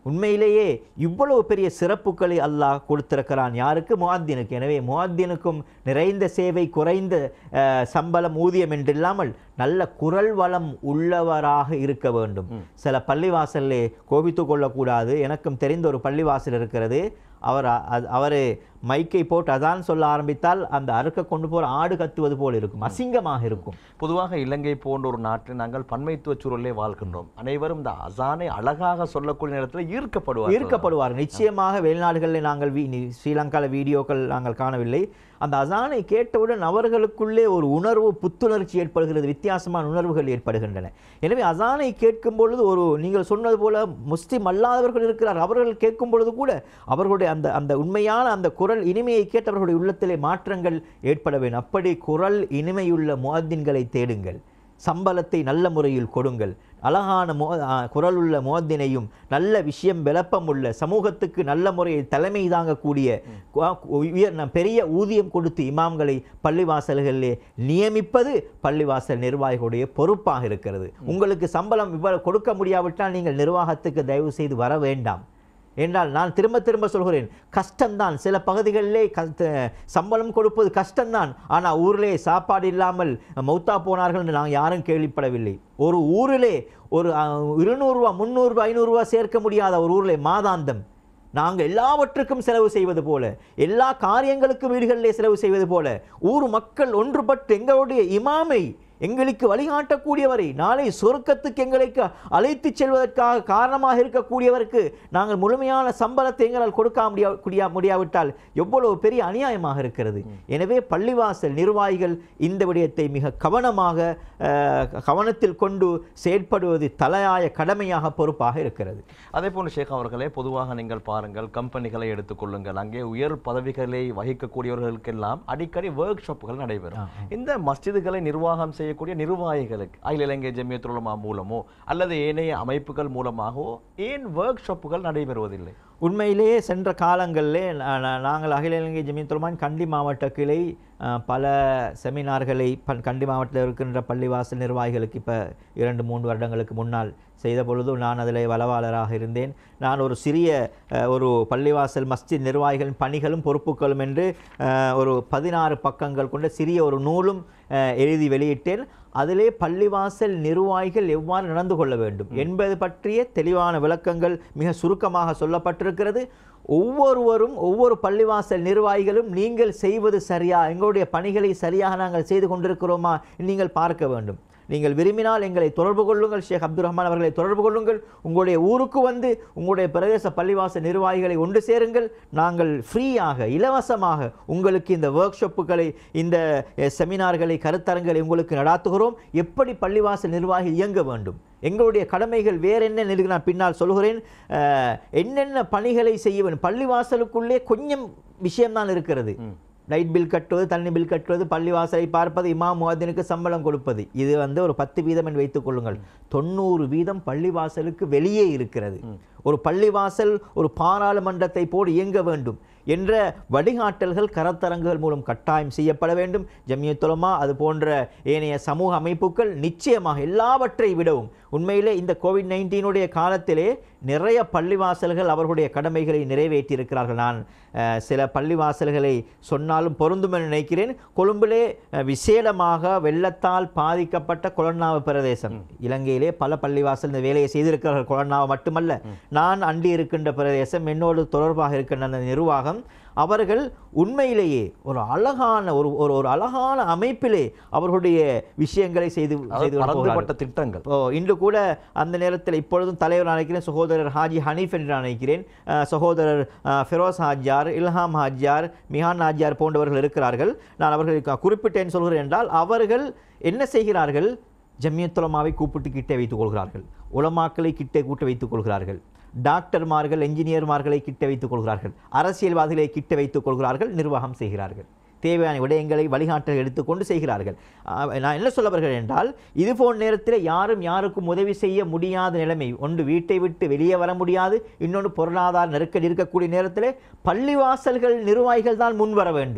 உண்மையிலேயே இவ்வளவு பெரிய சிறப்புகளை அல்லாஹ் கொடுத்திருக்கிறான் யாருக்கு முஆத்தினுக்கு எனவே முஆத்தினுக்கும் நிறைந்த சேவை குறைந்த அஹ், சம்பளம் ஊதியம் என்றில்லாமல் நல்ல குரல் வளம் உள்ளவராக இருக்க வேண்டும் சில பள்ளிவாசல்லே கோபித்து கொள்ளக்கூடாது எனக்கும் தெரிந்த ஒரு பள்ளிவாசல் இருக்கிறது அவர் அவர் மைக்கை போட்டு அதான் சொல்ல ஆரம்பித்தால் அந்த அறுக்க கொண்டு போகிற ஆடு கத்துவது போல் இருக்கும் அசிங்கமாக இருக்கும் பொதுவாக இலங்கை போன்ற ஒரு நாட்டில் நாங்கள் பன்மைத்துவ சூழலே வாழ்கின்றோம் அனைவரும் இந்த அசானை அழகாக சொல்லக்கூடிய நேரத்தில் ஈர்க்கப்படுவார் ஈர்க்கப்படுவார்கள் நிச்சயமாக வெளிநாடுகளில் நாங்கள் வீ நி- ஸ்ரீலங்காவில் வீடியோக்கள் நாங்கள் காணவில்லை அந்த அசானை கேட்டவுடன் அவர்களுக்குள்ளே ஒரு உணர்வு புத்துணர்ச்சி ஏற்படுகிறது வித்தியாசமான உணர்வுகள் ஏற்படுகின்றன எனவே அசானை கேட்கும் பொழுது ஒரு நீங்கள் சொன்னது போல முஸ்லிம் அல்லாதவர்கள் இருக்கிறார் அவர்கள் கேட்கும் பொழுது கூட அவர்களுடைய அந்த அந்த உண்மையான அந்த குரல் இனிமையை கேட்டவர்களுடைய உள்ளத்திலே மாற்றங்கள் ஏற்பட வேண்டும் அப்படி குரல் இனிமையுள்ள முஅத்தின்களை தேடுங்கள் சம்பளத்தை நல்ல முறையில் கொடுங்கள் அழகான மோ ஆ, குரலுள்ள மோதினையும் நல்ல விஷயம் விளப்பமுள்ள சமூகத்துக்கு நல்ல முறையில் தலைமை தாங்கக்கூடிய கு- உயர் ந- பெரிய ஊதியம் கொடுத்து இமாம்களை பள்ளிவாசல்களிலே நியமிப்பது பள்ளிவாசல் நிர்வாகிகளுடைய பொறுப்பாக இருக்கிறது உங்களுக்கு சம்பளம் இவ்வளவு கொடுக்க முடியாவிட்டால் நீங்கள் நிர்வாகத்துக்கு தயவு செய்து வர வேண்டாம் என்றால் நான் திரும்ப திரும்ப சொல்கிறேன் கஷ்டம்தான் சில பகுதிகளிலே கஷ்ட சம்பளம் கொடுப்பது கஷ்டம்தான் ஆனால் ஊரிலே சாப்பாடு இல்லாமல் மௌத்தா போனார்கள் என்று நாங்கள் யாரும் கேள்விப்படவில்லை ஒரு ஊரிலே ஒரு அஹ், இருநூறுவா முந்நூறுரூவா ஐநூறுரூவா சேர்க்க முடியாத ஒரு ஊரிலே மாதாந்தம் நாங்கள் எல்லாவற்றுக்கும் செலவு செய்வது போல எல்லா காரியங்களுக்கும் வீடுகளிலே செலவு செய்வது போல ஊர் மக்கள் ஒன்றுபட்டு எங்களுடைய இமாமை எங்களுக்கு வழிகாட்டக்கூடியவரை நாளை சொர்க்கத்துக்கு எங்களுக்கு அழைத்து செல்வதற்காக காரணமாக இருக்கக்கூடியவருக்கு நாங்கள் முழுமையான சம்பளத்தை எங்களால் கொடுக்க முடியா முடியா முடியாவிட்டால் எவ்வளவு பெரிய அநியாயமாக இருக்கிறது எனவே பள்ளிவாசல் நிர்வாகிகள் இந்த விடயத்தை மிக கவனமாக அஹ், கவனத்தில் கொண்டு செயற்படுவது தலையாய கடமையாக பொறுப்பாக இருக்கிறது அதே போன்று ஷேக் அவர்களே பொதுவாக நீங்கள் பாருங்கள் கம்பெனிகளை எடுத்துக்கொள்ளுங்கள் அங்கே உயர் பதவிகளை வகிக்கக்கூடியவர்களுக்கெல்லாம் அடிக்கடி ஒர்க் ஷாப்புகள் நடைபெறும் இந்த மஸ்ஜிதுகளை நிர்வாகம் செய்யக்கூடிய நிர்வாகிகளுக்கு அகில இலங்கை ஜமியத்துல் உலமா மூலமோ அல்லது ஏனைய அமைப்புகள் மூலமாகவோ ஏன் ஒர்க் ஷாப்புகள் நடைபெறுவதில்லை உண்மையிலேயே சென்ற காலங்களிலே நா- நா- நாங்கள் அகில இலங்கை ஜமீத்துலமான் கண்டி மாவட்ட கிளை அஹ், பல செமினார்களை ப- கண்டி மாவட்டத்தில் இருக்கின்ற பள்ளிவாசல் நிர்வாகிகளுக்கு இப்போ இரண்டு மூன்று வருடங்களுக்கு முன்னால் செய்த பொழுது நான் அதில் வளவாளராக இருந்தேன் நான் ஒரு சிறிய அஹ், ஒரு பள்ளிவாசல் மஸ்ஜித் நிர்வாகிகளின் பணிகளும் பொறுப்புகளும் என்று அஹ், ஒரு பதினாறு பக்கங்கள் கொண்ட சிறிய ஒரு நூலும் அஹ், எழுதி வெளியிட்டேன் அதிலே பள்ளிவாசல் நிர்வாகிகள் எவ்வாறு நடந்து கொள்ள வேண்டும் என்பது பற்றிய தெளிவான விளக்கங்கள் மிக சுருக்கமாக சொல்லப்பட்டிருக்கிறது ஒவ்வொருவரும் ஒவ்வொரு பள்ளிவாசல் நிர்வாகிகளும் நீங்கள் செய்வது சரியா எங்களுடைய பணிகளை சரியாக நாங்கள் செய்து கொண்டிருக்கிறோமா நீங்கள் பார்க்க வேண்டும் நீங்கள் விரும்பினால் எங்களை தொடர்பு கொள்ளுங்கள் ஷேக் அப்துல் ரஹ்மான் அவர்களை தொடர்பு கொள்ளுங்கள் உங்களுடைய ஊருக்கு வந்து உங்களுடைய பிரதேச பள்ளிவாசல் நிர்வாகிகளை ஒன்று சேருங்கள் நாங்கள் ஃப்ரீயாக இலவசமாக உங்களுக்கு இந்த ஒர்க் ஷாப்புகளை இந்த அஹ், செமினார்களை கருத்தரங்களை உங்களுக்கு நடாத்துகிறோம் எப்படி பள்ளிவாசல் நிர்வாகி இயங்க வேண்டும் எங்களுடைய கடமைகள் வேற என்ன இருக்கு நான் பின்னால் சொல்கிறேன் அஹ், என்னென்ன பணிகளை செய்ய வேண்டும் பள்ளிவாசலுக்குள்ளே கொஞ்சம் விஷயம்தான் இருக்கிறது லைட் பில் கட்டுவது தண்ணி பில் கட்டுவது பள்ளிவாசலை பார்ப்பது இமாம் முஅத்தினுக்கு சம்பளம் கொடுப்பது இது வந்து ஒரு பத்து வீதம் என்று வைத்துக் கொள்ளுங்கள் தொண்ணூறு வீதம் பள்ளிவாசலுக்கு வெளியே இருக்கிறது ஒரு பள்ளிவாசல் ஒரு பாராளுமன்றத்தை போல் இயங்க வேண்டும் என்ற வழிகாட்டல்கள் கரத்தரங்குகள் மூலம் கட்டாயம் செய்யப்பட வேண்டும் ஜமியத்துலமா அது போன்ற ஏனைய சமூக அமைப்புகள் நிச்சயமாக எல்லாவற்றை விடவும் உண்மையிலே இந்த கோவிட் நைன்டீனுடைய காலத்திலே நிறைய பள்ளிவாசல்கள் அவர்களுடைய கடமைகளை நிறைவேற்றியிருக்கிறார்கள் நான் அஹ், சில பள்ளிவாசல்களை சொன்னாலும் பொருந்தும் என நினைக்கிறேன் கொழும்பிலே அஹ், விசேடமாக வெள்ளத்தால் பாதிக்கப்பட்ட கொலன்னாவு பிரதேசம் இலங்கையிலே பல பள்ளிவாசல் இந்த வேலையை செய்திருக்கிறார்கள் கொலன்னாவு மட்டுமல்ல நான் அண்டி இருக்கின்ற பிரதேசம் என்னோடு தொடர்பாக இருக்கின்ற அந்த நிர்வாகம் அவர்கள் உண்மையிலேயே ஒரு அழகான ஒரு ஒரு ஒரு அழகான அமைப்பிலே அவர்களுடைய விஷயங்களை செய்து செய்து கொண்டு போகிறார்கள். பரந்துபட்ட திட்டங்கள் ஓ இன்று கூட அந்த நேரத்தில் இப்பொழுதும் தலைவர் நினைக்கிறேன் சகோதரர் ஹாஜி ஹனீஃப் என்று நான் நினைக்கிறேன் அஹ், சகோதரர் அஹ், ஃபெரோஸ் ஹாஜியார் இல்ஹாம் ஹாஜியார் மிஹான் ஹாஜியார் போன்றவர்கள் இருக்கிறார்கள் நான் அவர்களுக்கு குறிப்பிட்டேன் சொல்கிறேன் என்றால் அவர்கள் என்ன செய்கிறார்கள் ஜம்மியத்துலமாவை கூப்பிட்டு கிட்டே வைத்துக் கொள்கிறார்கள் உலமாக்களை கிட்டே கூட்ட வைத்துக் கொள்கிறார்கள் டாக்டர்மார்கள் என்ஜினியர்மார்களை கிட்ட வைத்துக் கொள்கிறார்கள் அரசியல்வாதிகளை கிட்ட வைத்துக் கொள்கிறார்கள் நிர்வாகம் செய்கிறார்கள் தேவையான விடயங்களை வழிகாட்டல் எடுத்துக்கொண்டு செய்கிறார்கள் அஹ், நான் என்ன சொல்ல வருகிறேன் என்றால் இது போன்ற நேரத்தில் யாரும் யாருக்கும் உதவி செய்ய முடியாத நிலைமை ஒன்று வீட்டை விட்டு வெளியே வர முடியாது இன்னொன்று பொருளாதார நெருக்கடி இருக்கக்கூடிய நேரத்தில் பள்ளிவாசல்கள் நிர்வாகிகள் தான் முன் வர வேண்டும்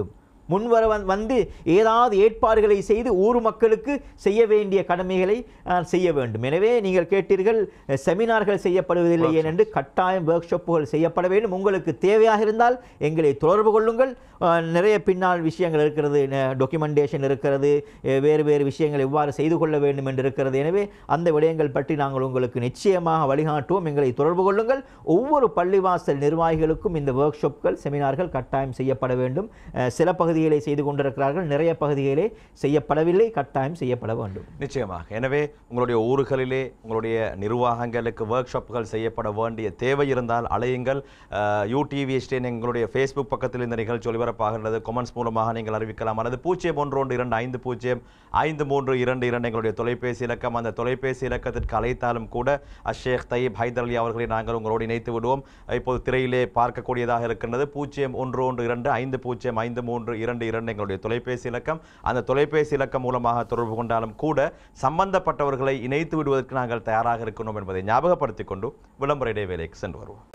முன்வர வந்- வந்து ஏதாவது ஏற்பாடுகளை செய்து ஊர் மக்களுக்கு செய்ய வேண்டிய கடமைகளை அஹ், செய்ய வேண்டும் எனவே நீங்கள் கேட்டீர்கள் அஹ், செமினார்கள் செய்யப்படுவதில்லை ஏனென்று கட்டாயம் ஒர்க் ஷாப்புகள் செய்யப்பட வேண்டும் உங்களுக்கு தேவையாக இருந்தால் எங்களை தொடர்பு கொள்ளுங்கள் அஹ், நிறைய பின்னால் விஷயங்கள் இருக்கிறது டாக்குமெண்டேஷன் இருக்கிறது அஹ், வேறு வேறு விஷயங்கள் எவ்வாறு செய்து கொள்ள வேண்டும் என்று இருக்கிறது எனவே அந்த விடயங்கள் பற்றி நாங்கள் உங்களுக்கு நிச்சயமாக வழிகாட்டுவோம் எங்களை தொடர்பு கொள்ளுங்கள் ஒவ்வொரு பள்ளிவாசல் நிர்வாகிகளுக்கும் இந்த ஒர்க் ஷாப்கள் செமினார்கள் கட்டாயம் செய்யப்பட வேண்டும் அஹ், சில பகுதிகளை செய்து கொண்டிருக்கிறார்கள் நிறைய பகுதிகளே செய்யப்படவில்லை கட்டாயம் செய்யப்பட வேண்டும் நிச்சயமாக எனவே உங்களுடைய ஊர்களிலே உங்களுடைய நிர்வாகங்களுக்கு ஒர்க் ஷாப்புகள் செய்யப்பட வேண்டிய தேவை இருந்தால் அலையுங்கள் யூடிவி ஸ்டேன் எங்களுடைய ஃபேஸ்புக் பக்கத்தில் இந்த நிகழ்ச்சி ஒளிபரப்பாகின்றது கொமெண்ட்ஸ் மூலமாக நீங்கள் அறிவிக்கலாம் அல்லது பூஜ்ஜியம் ஒன்று ஒன்று இரண்டு ஐந்து பூஜ்ஜியம் ஐந்து மூன்று இரண்டு இரண்டு எங்களுடைய தொலைபேசி இலக்கம் அந்த தொலைபேசி இலக்கத்திற்கு அழைத்தாலும் கூட அஷேக் தையீப் ஹைதர் அலி அவர்களை நாங்கள் உங்களோடு இணைத்து விடுவோம் இப்போது திரையிலே பார்க்கக்கூடியதாக இருக்கின்றது பூஜ்ஜியம் ஒன்று ஒன்று இரண்டு ஐந்து பூஜ்ஜியம் ஐந்து மூன்று இரண்டு இரண்டு எங்களுடைய தொலைபேசி இலக்கம் அந்த தொலைபேசி இலக்கம் மூலமாக தொடர்பு கொண்டாலும் கூட சம்பந்தப்பட்டவர்களை இணைத்து விடுவதற்கு நாங்கள் தயாராக இருக்கணும் என்பதை ஞாபகப்படுத்திக் கொண்டு விளம்பர இடைவேளைக்கு சென்று வருவோம்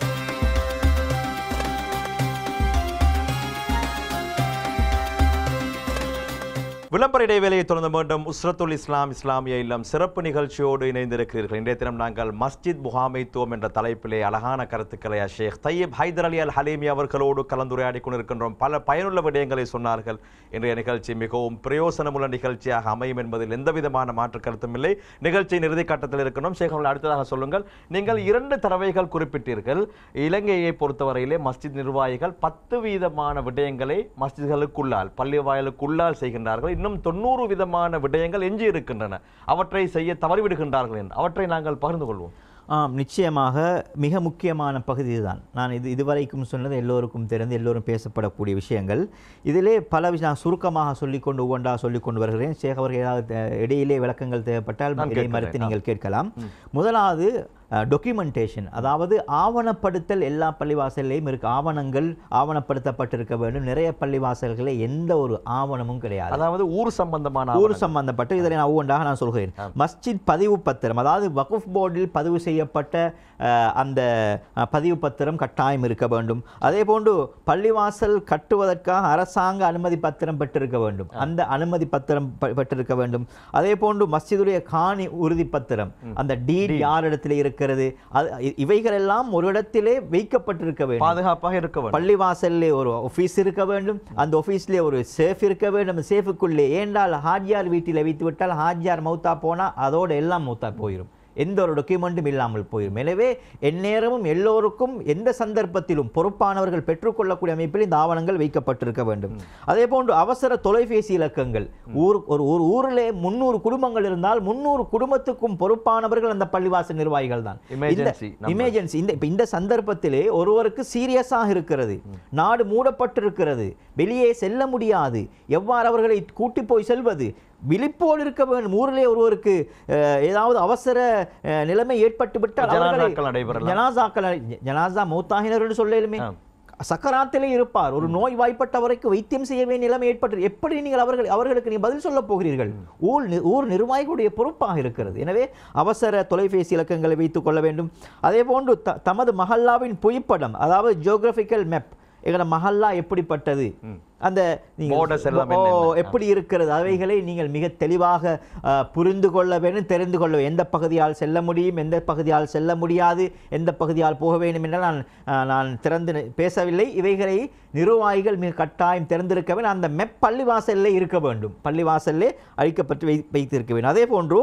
விளம்பர இடைவேளையை தொடர்ந்து மீண்டும் உஸ்ரத்துல் இஸ்லாம் இஸ்லாமிய இல்லம் சிறப்பு நிகழ்ச்சியோடு இணைந்திருக்கிறீர்கள் இன்றைய தினம் நாங்கள் மஸ்ஜித் முகாமைத்துவம் என்ற தலைப்பிலே அழகான கருத்துக்களை ஷேக் தையீப் ஹைதர் அலி அல் ஹலீமி அவர்களோடு கலந்துரையாடி கொண்டிருக்கின்றோம் பல பயனுள்ள விடயங்களை சொன்னார்கள் இன்றைய நிகழ்ச்சி மிகவும் பிரயோசனமுள்ள நிகழ்ச்சியாக அமையும் என்பதில் எந்த விதமான மாற்று கருத்தும் இல்லை நிகழ்ச்சியின் இறுதி கட்டத்தில் இருக்கணும் ஷேக் அவர்கள் அடுத்ததாக சொல்லுங்கள் நீங்கள் இரண்டு தடவைகள் குறிப்பிட்டீர்கள் இலங்கையை பொறுத்தவரையிலே மஸ்ஜித் நிர்வாகிகள் பத்து வீதமான விடயங்களை மஸ்ஜித்களுக்குள்ளால் பள்ளி வாயிலுக்குள்ளால் செய்கின்றார்கள் இன்னும் தொண்ணூறு விதமான விடயங்கள் எஞ்சி இருக்கின்றன அவற்றை செய்ய தவறிவிடுகின்றார்கள் என்று அவற்றை நாங்கள் பகிர்ந்து கொள்வோம் ஆம் நிச்சயமாக மிக முக்கியமான பகுதி இதுதான் நான் இது இதுவரைக்கும் சொன்னது எல்லோருக்கும் தெரிந்து எல்லோரும் பேசப்படக்கூடிய விஷயங்கள் இதிலே பல விஷயம் நான் சுருக்கமாக சொல்லிக்கொண்டு ஒவ்வொன்றாக சொல்லிக்கொண்டு வருகிறேன் சேக் அவர்கள் ஏதாவது தே- இடையிலே விளக்கங்கள் தேவைப்பட்டால் நான் இதை கேட்கிறேன். மறுத்து நீங்கள் கேட்கலாம் முதலாவது டாக்குமெண்டேஷன் அதாவது ஆவணப்படுத்தல் எல்லா பள்ளிவாசல்லையும் இருக்கு ஆவணங்கள் ஆவணப்படுத்தப்பட்டிருக்க வேண்டும் நிறைய பள்ளிவாசல்களில் எந்த ஒரு ஆவணமும் கிடையாது அதாவது ஊர் சம்பந்தமான ஊர் சம்பந்தப்பட்ட இதை நான் ஒவ்வொன்றாக நான் சொல்கிறேன் மஸ்ஜித் பதிவு பத்திரம் அதாவது வகுஃப் போர்டில் பதிவு செய்யப்பட்ட அஹ், அந்த அஹ், பதிவு பத்திரம் கட்டாயம் இருக்க வேண்டும் அதே போன்று பள்ளிவாசல் கட்டுவதற்காக அரசாங்க அனுமதி பத்திரம் பெற்றிருக்க வேண்டும் அந்த அனுமதி பத்திரம் பெ- பெற்றிருக்க வேண்டும் அதே போன்று மஸ்ஜிதுடைய காணி உறுதி பத்திரம் அந்த டீட் யாரிடத்தில் இருக்கிறது அது இ- இவைகளெல்லாம் ஒரு இடத்திலே வைக்கப்பட்டிருக்க வேண்டும் பாதுகாப்பாக இருக்க வேண்டும் பள்ளிவாசல்லே ஒரு ஆஃபீஸ் இருக்க வேண்டும் அந்த ஆஃபீஸ்லேயே ஒரு சேஃப் இருக்க வேண்டும் அந்த சேஃபுக்குள்ளே ஏண்டால் ஹாஜியார் வீட்டில் வைத்து விட்டால் ஹாஜியார் மௌத்தா போனால் அதோட எல்லாம் மௌத்தா போயிடும் எந்த ஒரு டாக்குமெண்ட்டும் இல்லாமல் போயிடும் எனவே எந்நேரமும் எல்லோருக்கும் எந்த சந்தர்ப்பத்திலும் பொறுப்பானவர்கள் பெற்றுக்கொள்ளக்கூடிய அமைப்பில் இந்த ஆவணங்கள் வைக்கப்பட்டிருக்க வேண்டும் அதே போன்று அவசர தொலைபேசி இலக்கங்கள் ஊர் ஒரு ஒரு ஊரிலே முன்னூறு குடும்பங்கள் இருந்தால் முன்னூறு குடும்பத்துக்கும் பொறுப்பானவர்கள் அந்த பள்ளிவாசல் நிர்வாகிகள் தான் Emergency number. எமர்ஜென்சி இந்த இப்ப இந்த சந்தர்ப்பத்திலே ஒருவருக்கு சீரியஸாக இருக்கிறது நாடு மூடப்பட்டிருக்கிறது வெளியே செல்ல முடியாது எவ்வாறு அவர்களை கூட்டி போய் செல்வது விழிப்போடு இருக்க வேண்டும் ஊரிலே ஒருவருக்கு அஹ், ஏதாவது அவசர அஹ், நிலைமை ஏற்பட்டு விட்டால் அவர்களை ஜனாசாக்கள் நடைபெறலாம். ஜனாசாக்கள் ஜனாசா மௌத்தாகினர் என்று சொல்லேலுமே ஆம். சக்கராத்திலே இருப்பார் ஒரு நோய் வாய்ப்பட்டவருக்கு வைத்தியம் செய்ய வேண்டிய நிலைமை ஏற்பட்டு எப்படி நீங்கள் அவர்கள் அவர்களுக்கு நீ பதில் சொல்ல போகிறீர்கள் ஊர் நி- ஊர் நிர்வாகிகளுடைய பொறுப்பாக இருக்கிறது எனவே அவசர தொலைபேசி இலக்கங்களை வைத்துக் கொள்ள வேண்டும் அதே போன்று த- தமது மஹல்லாவின் புவிப்படம் அதாவது ஜியோகிராபிக்கல் மேப் எங்களோட மஹல்லா எப்படிப்பட்டது அந்த நீங்கள் Borders எல்லாம் ஓ, என்னென்ன? எப்படி இருக்கிறது அவைகளை நீங்கள் மிக தெளிவாக அஹ், புரிந்து கொள்ள வேண்டும் தெரிந்து கொள்ள வேண்டும். எந்த பகுதியால் செல்ல முடியும் எந்த பகுதியால் செல்ல முடியாது எந்த பகுதியால் போக வேண்டும் என்று நான் அஹ், நான் திறந்து நி- பேசவில்லை இவைகளை நிர்வாகிகள் மிக கட்டாயம் திறந்திருக்க வேண்டும் அந்த மெப் பள்ளிவாசல்லே இருக்க வேண்டும் பள்ளிவாசல்லே அழிக்கப்பட்டு வை வைத்திருக்க வேண்டும் அதே போன்று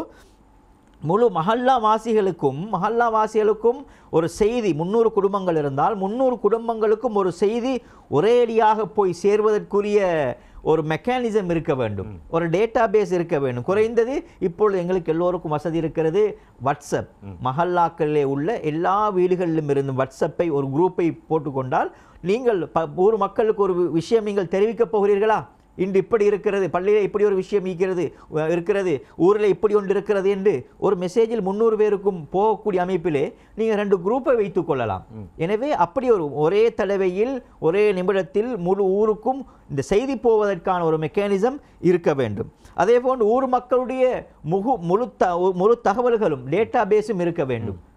முழு மஹல்லா வாசிகளுக்கும் மஹல்லா வாசிகளுக்கும் ஒரு செய்தி முந்நூறு குடும்பங்கள் இருந்தால் முந்நூறு குடும்பங்களுக்கும் ஒரு செய்தி ஒரேடியாக போய் சேர்வதற்குரிய ஒரு மெக்கானிசம் இருக்க வேண்டும் ஒரு டேட்டா பேஸ் இருக்க வேண்டும் குறைந்தது இப்பொழுது எங்களுக்கு எல்லோருக்கும் வசதி இருக்கிறது வாட்ஸ்அப் மஹல்லாக்களிலே உள்ள எல்லா வீடுகளிலும் இருந்து வாட்ஸ்அப்பை ஒரு குரூப்பை போட்டுக்கொண்டால் நீங்கள் ப- ஊர் மக்களுக்கு ஒரு வி- விஷயம் நீங்கள் தெரிவிக்கப் போகிறீர்களா இன்று இப்படி இருக்கிறது பள்ளியில் இப்படி ஒரு விஷயம் இருக்கிறது அஹ் இருக்கிறது ஊரில் இப்படி ஒன்று இருக்கிறது என்று ஒரு மெசேஜில் முந்நூறு பேருக்கும் போகக்கூடிய அமைப்பிலே நீங்கள் ரெண்டு குரூப்பை வைத்துக் கொள்ளலாம் எனவே அப்படி ஒரு ஒரே தடவையில் ஒரே நிமிடத்தில் முழு ஊருக்கும் இந்த செய்தி போவதற்கான ஒரு மெக்கானிசம் இருக்க வேண்டும் அதே போன்று ஊர் மக்களுடைய முகு முழு த முழு தகவல்களும் டேட்டா பேஸும் இருக்க வேண்டும்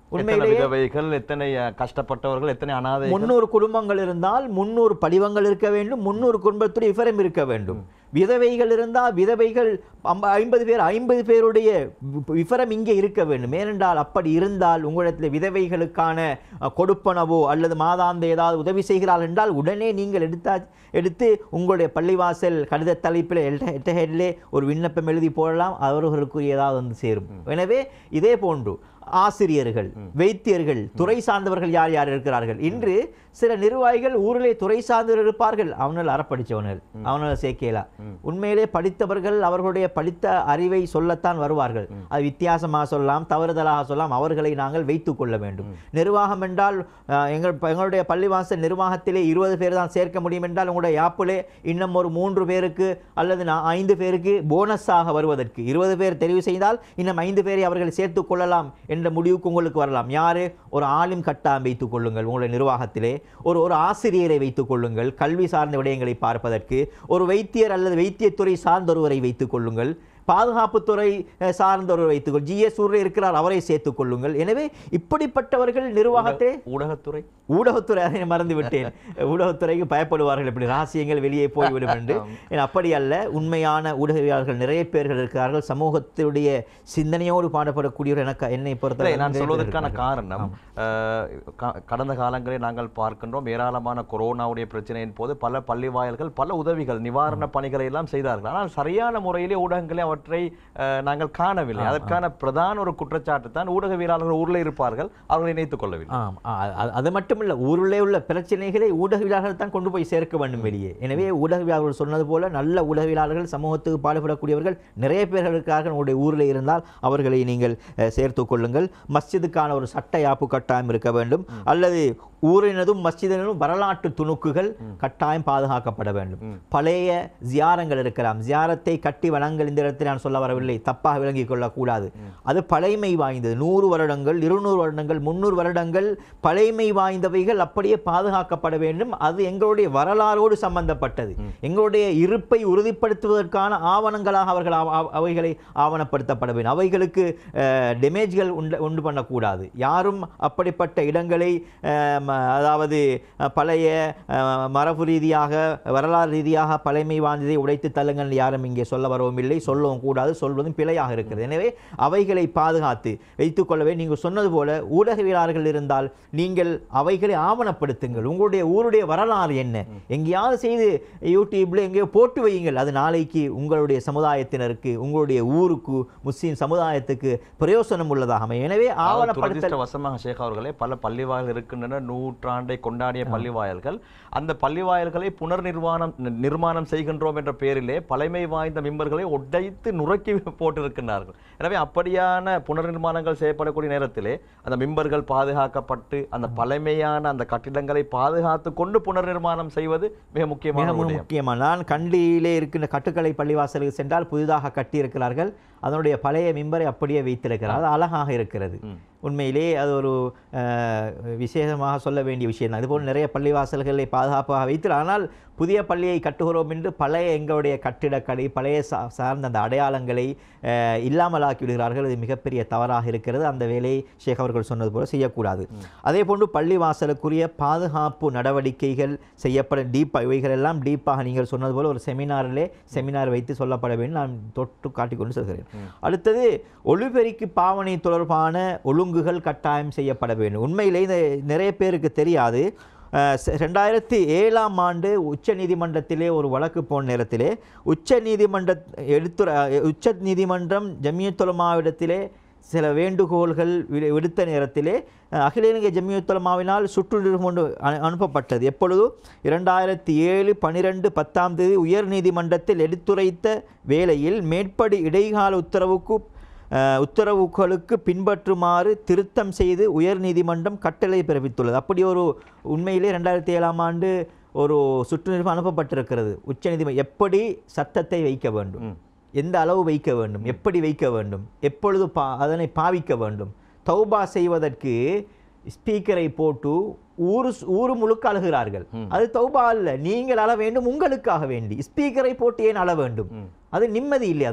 எத்தனை உண்மையிலேயே விதவைகள் எத்தனை அஹ், கஷ்டப்பட்டவர்கள் எத்தனை அனாதை முன்னூறு குடும்பங்கள் இருந்தால் முன்னூறு படிவங்கள் இருக்க வேண்டும் முன்னூறு குடும்பத்துடைய விவரம் இருக்க வேண்டும் விதவைகள் இருந்தால் விதவைகள் அம்ப- ஐம்பது பேர் ஐம்பது பேருடைய வி- விவரம் இங்கே இருக்க வேண்டும் ஏனென்றால் அப்படி இருந்தால் உங்களிடத்தில் விதவைகளுக்கான அஹ், கொடுப்பனவோ அல்லது மாதாந்த ஏதாவது உதவி செய்கிறாள் என்றால் உடனே நீங்கள் எடுத்தா எடுத்து உங்களுடைய பள்ளிவாசல் கடித தலைப்பில் ஹெட்லே ஒரு விண்ணப்பம் எழுதி போடலாம் அவர்களுக்கு ஏதாவது வந்து சேரும் எனவே இதே போன்று ஆசிரியர்கள் வைத்தியர்கள் துறை சார்ந்தவர்கள் யார் யார் இருக்கிறார்கள் இன்று சில நிர்வாகிகள் ஊரிலே துறை சார்ந்தவர்கள் இருப்பார்கள் அவனால் அறப்படித்தவர்கள் அவனால் சேர்க்கலா உண்மையிலே படித்தவர்கள் அவர்களுடைய படித்த அறிவை சொல்லத்தான் வருவார்கள் அது வித்தியாசமாக சொல்லலாம் தவறுதலாக சொல்லலாம் அவர்களை நாங்கள் வைத்துக் கொள்ள வேண்டும் நிர்வாகம் என்றால் அஹ், எங்கள் எங்களுடைய பள்ளிவாசல் நிர்வாகத்திலே இருபது பேர் தான் சேர்க்க முடியும் என்றால் உங்களுடைய யாப்பிலே இன்னும் ஒரு மூன்று பேருக்கு அல்லது நா- ஐந்து பேருக்கு போனஸாக வருவதற்கு இருபது பேர் தெரிவு செய்தால் இன்னும் ஐந்து பேரை அவர்கள் சேர்த்துக் கொள்ளலாம் என்ற முடிவுக்கு உங்களுக்கு வரலாம் யாரு ஒரு ஆளும் கட்டாயம் வைத்துக் கொள்ளுங்கள் உங்களுடைய நிர்வாகத்திலே ஒரு ஒரு ஆசிரியரை வைத்துக் கொள்ளுங்கள் கல்வி சார்ந்த விடயங்களை பார்ப்பதற்கு ஒரு வைத்தியர் அல்லது வைத்தியத்துறை சார்ந்தொருவரை வைத்துக் கொள்ளுங்கள் பாதுகாப்புத்துறை அஹ், சார்ந்தொருவரை வைத்துக்கொள் ஜிஎஸ் ஊரில் இருக்கிறார் அவரை சேர்த்துக் கொள்ளுங்கள் எனவே இப்படிப்பட்டவர்கள் நிர்வாகத்தை ஊடகத்துறை ஊடகத்துறை அதை மறந்து விட்டேன் ஊடகத்துறைக்கு பயப்படுவார்கள் இப்படி ரகசியங்கள் வெளியே போய்விடும் என்று ஏன் அப்படி அல்ல உண்மையான ஊடகவியலாளர்கள் நிறைய பேர்கள் இருக்கிறார்கள் சமூகத்தினுடைய சிந்தனையோடு பாடப்படக்கூடியவர் எனக்கு என்னை இல்லை பொறுத்த நான் சொல்வதற்கான காரணம் அஹ், க- கடந்த காலங்களில் நாங்கள் பார்க்கின்றோம் ஏராளமான கொரோனாவுடைய பிரச்சனையின் போது பல பள்ளி வாயல்கள் பல உதவிகள் நிவாரண பணிகளை எல்லாம் செய்தார்கள் ஆனால் சரியான முறையிலே ஊடகங்களே அவற்றை அஹ், நாங்கள் காணவில்லை அதற்கான பிரதான ஒரு குற்றச்சாட்டு தான் ஊடகவியலாளர்கள் ஊரில் இருப்பார்கள் அவர்களை இணைத்துக் கொள்ளவில்லை ஆம் அ- அ- அது மட்டும் இல்ல ஊருள்ளே உள்ள பிரச்சனைகளை ஊடகவியலாளர்கள் தான் கொண்டு போய் சேர்க்க வேண்டும் வெளியே எனவே ஊடகவியலாளர்கள் சொன்னது போல நல்ல ஊடகவியலாளர்கள் சமூகத்துக்கு பாடுபடக்கூடியவர்கள் நிறைய பேர்கள் இருக்கிறார்கள் உங்களுடைய ஊரில் இருந்தால் அவர்களை நீங்கள் அஹ், சேர்த்துக் கொள்ளுங்கள் மஸ்ஜிதுக்கான ஒரு சட்ட யாப்பு கட்டாயம் இருக்க வேண்டும் அல்லது ஊரினதும் மஸ்ஜிதினதும் வரலாற்று துணுக்குகள் கட்டாயம் பாதுகாக்கப்பட வேண்டும் பழைய ஜியாரங்கள் இருக்கலாம் ஜியாரத்தை கட்டி வணங்கல் இந்த இடத்தில் நான் சொல்ல வரவில்லை தப்பாக விளங்கிக் கொள்ளக்கூடாது அது பழைமை வாய்ந்தது நூறு வருடங்கள் இருநூறு வருடங்கள் முன்னூறு வருடங்கள் பழைமை வாய்ந்தவைகள் அப்படியே பாதுகாக்கப்பட வேண்டும் அது எங்களுடைய வரலாறோடு சம்பந்தப்பட்டது எங்களுடைய இருப்பை உறுதிப்படுத்துவதற்கான ஆவணங்களாக அவர்கள் அவ- அவ- அவைகளை ஆவணப்படுத்தப்பட வேண்டும் அவைகளுக்கு டெமேஜ்கள் உண்டு உண்டு பண்ணக்கூடாது யாரும் அப்படிப்பட்ட இடங்களை அஹ், ம- அதாவது அஹ், பழைய அஹ், மரபு ரீதியாக வரலாறு ரீதியாக பழைமை வாய்ந்ததை உடைத்து தள்ளுங்கள் யாரும் இங்கே சொல்ல வரவும் இல்லை சொல்லவும் கூடாது சொல்வதும் பிழையாக இருக்கிறது எனவே அவைகளை பாதுகாத்து வைத்துக்கொள்ளவே நீங்கள் சொன்னது போல ஊடகவியலாளர்கள் இருந்தால் நீங்கள் அவைகளை ஆவணப்படுத்துங்கள் உங்களுடைய ஊருடைய வரலாறு என்ன எங்கேயாவது செய்து யூடியூப்ல எங்கேயோ போட்டு வையுங்கள் அது நாளைக்கு உங்களுடைய சமுதாயத்தினருக்கு உங்களுடைய ஊருக்கு முஸ்லீம் சமுதாயத்துக்கு பிரயோசனம் உள்ளதாக அமையும் எனவே ஆவணப்படுத்தல் வசமாக ஷேக் அவர்களே பல பள்ளிவாயல் இருக்கின்றன நூற்றாண்டை கொண்டாடிய பள்ளிவாயல்கள் அந்த பள்ளிவாயல்களை புனர் நிர்மாணம் நிர்மாணம் செய்கின்றோம் என்ற பெயரிலே பழமை வாய்ந்த மிம்பர்களை உடைத்து நுறுக்கி போட்டிருக்கிறார்கள் எனவே அப்படியான புனர் நிர்மாணங்கள் செய்யப்படக்கூடிய நேரத்திலே அந்த மிம்பர்கள் பாதுகாக்கப்பட்டு அந்த பழமையான அந்த கட்டிடங்களை பாதுகாத்து கொண்டு புனர் நிர்மாணம் செய்வது மிக முக்கியமான மிக விடயம் முக்கியமான நான் கண்டியிலே இருக்கின்ற கட்டுக்கலை பள்ளிவாசலுக்கு சென்றால் புதிதாக கட்டியிருக்கிறார்கள் அதனுடைய பழைய மிம்பரை அப்படியே வைத்திருக்கிறார் அது அழகாக இருக்கிறது உண்மையிலே அது ஒரு அஹ், விசேஷமாக சொல்ல வேண்டிய விஷயம் தான் இதுபோல் நிறைய பள்ளிவாசல்களை பாதுகாப்பாக வைத்து ஆனால் புதிய பள்ளியை கட்டுகிறோம் என்று பழைய எங்களுடைய கட்டிடக்கலை பழைய சா சார்ந்த அந்த அடையாளங்களை அஹ், இல்லாமலாக்கி விடுகிறார்கள் இது மிகப்பெரிய தவறாக இருக்கிறது அந்த வேலையை ஷேக் அவர்கள் சொன்னது போல செய்யக்கூடாது அதே போன்று பள்ளிவாசலுக்குரிய பாதுகாப்பு நடவடிக்கைகள் செய்யப்பட டீப்பாக இவைகள் எல்லாம் டீப்பாக நீங்கள் சொன்னது போல ஒரு செமினாரிலே செமினார் வைத்து சொல்லப்பட வேண்டும் நான் தொட்டு காட்டிக்கொண்டு செல்கிறேன் அடுத்தது ஒளிபெருக்கி பாவனை தொடர்பான ஒழுங்குகள் கட்டாயம் செய்யப்பட வேண்டும் உண்மையிலே இந்த நிறைய பேருக்கு தெரியாது அஹ், செ- ரெண்டாயிரத்தி ஏழாம் ஆண்டு உச்ச நீதிமன்றத்திலே ஒரு வழக்கு போன நேரத்திலே உச்ச நீதிமன்ற எடுத்துர உச்ச நீதிமன்றம் ஜமியத்துலமாவிடத்திலே சில வேண்டுகோள்கள் விடு- விடுத்த நேரத்திலே அஹ், அகில இலங்கை ஜமியத்துலமாவினால் சுற்றுநிறுவனம் ஒன்று அனு- அனுப்பப்பட்டது எப்பொழுது இரண்டாயிரத்தி ஏழு பனிரெண்டு பத்தாம் தேதி உயர் நீதிமன்றத்தில் எடுத்துரைத்த வேளையில் மேற்படி இடைக்கால உத்தரவுக்கு அஹ், உத்தரவுகளுக்கு பின்பற்றுமாறு திருத்தம் செய்து உயர் நீதிமன்றம் கட்டளை பிறப்பித்துள்ளது அப்படி ஒரு உண்மையிலே ரெண்டாயிரத்தி ஏழாம் ஆண்டு ஒரு சுற்றுநிறுவனம் அனுப்பப்பட்டிருக்கிறது உச்சநீதிமன்றம் எப்படி சட்டத்தை வைக்க வேண்டும் எந்த அளவு வைக்க வேண்டும் எப்படி வைக்க வேண்டும் எப்பொழுது பா அதனை பாவிக்க வேண்டும் தௌபா செய்வதற்கு ஸ்பீக்கரை போட்டு ஊரு ஊரு முழுக்க அழுகிறார்கள் அது தௌபா அல்ல நீங்கள் அழ வேண்டும் உங்களுக்காக வேண்டி ஸ்பீக்கரை போட்டு ஏன் அழ வேண்டும் அது நிம்மதி இல்லை அதனால்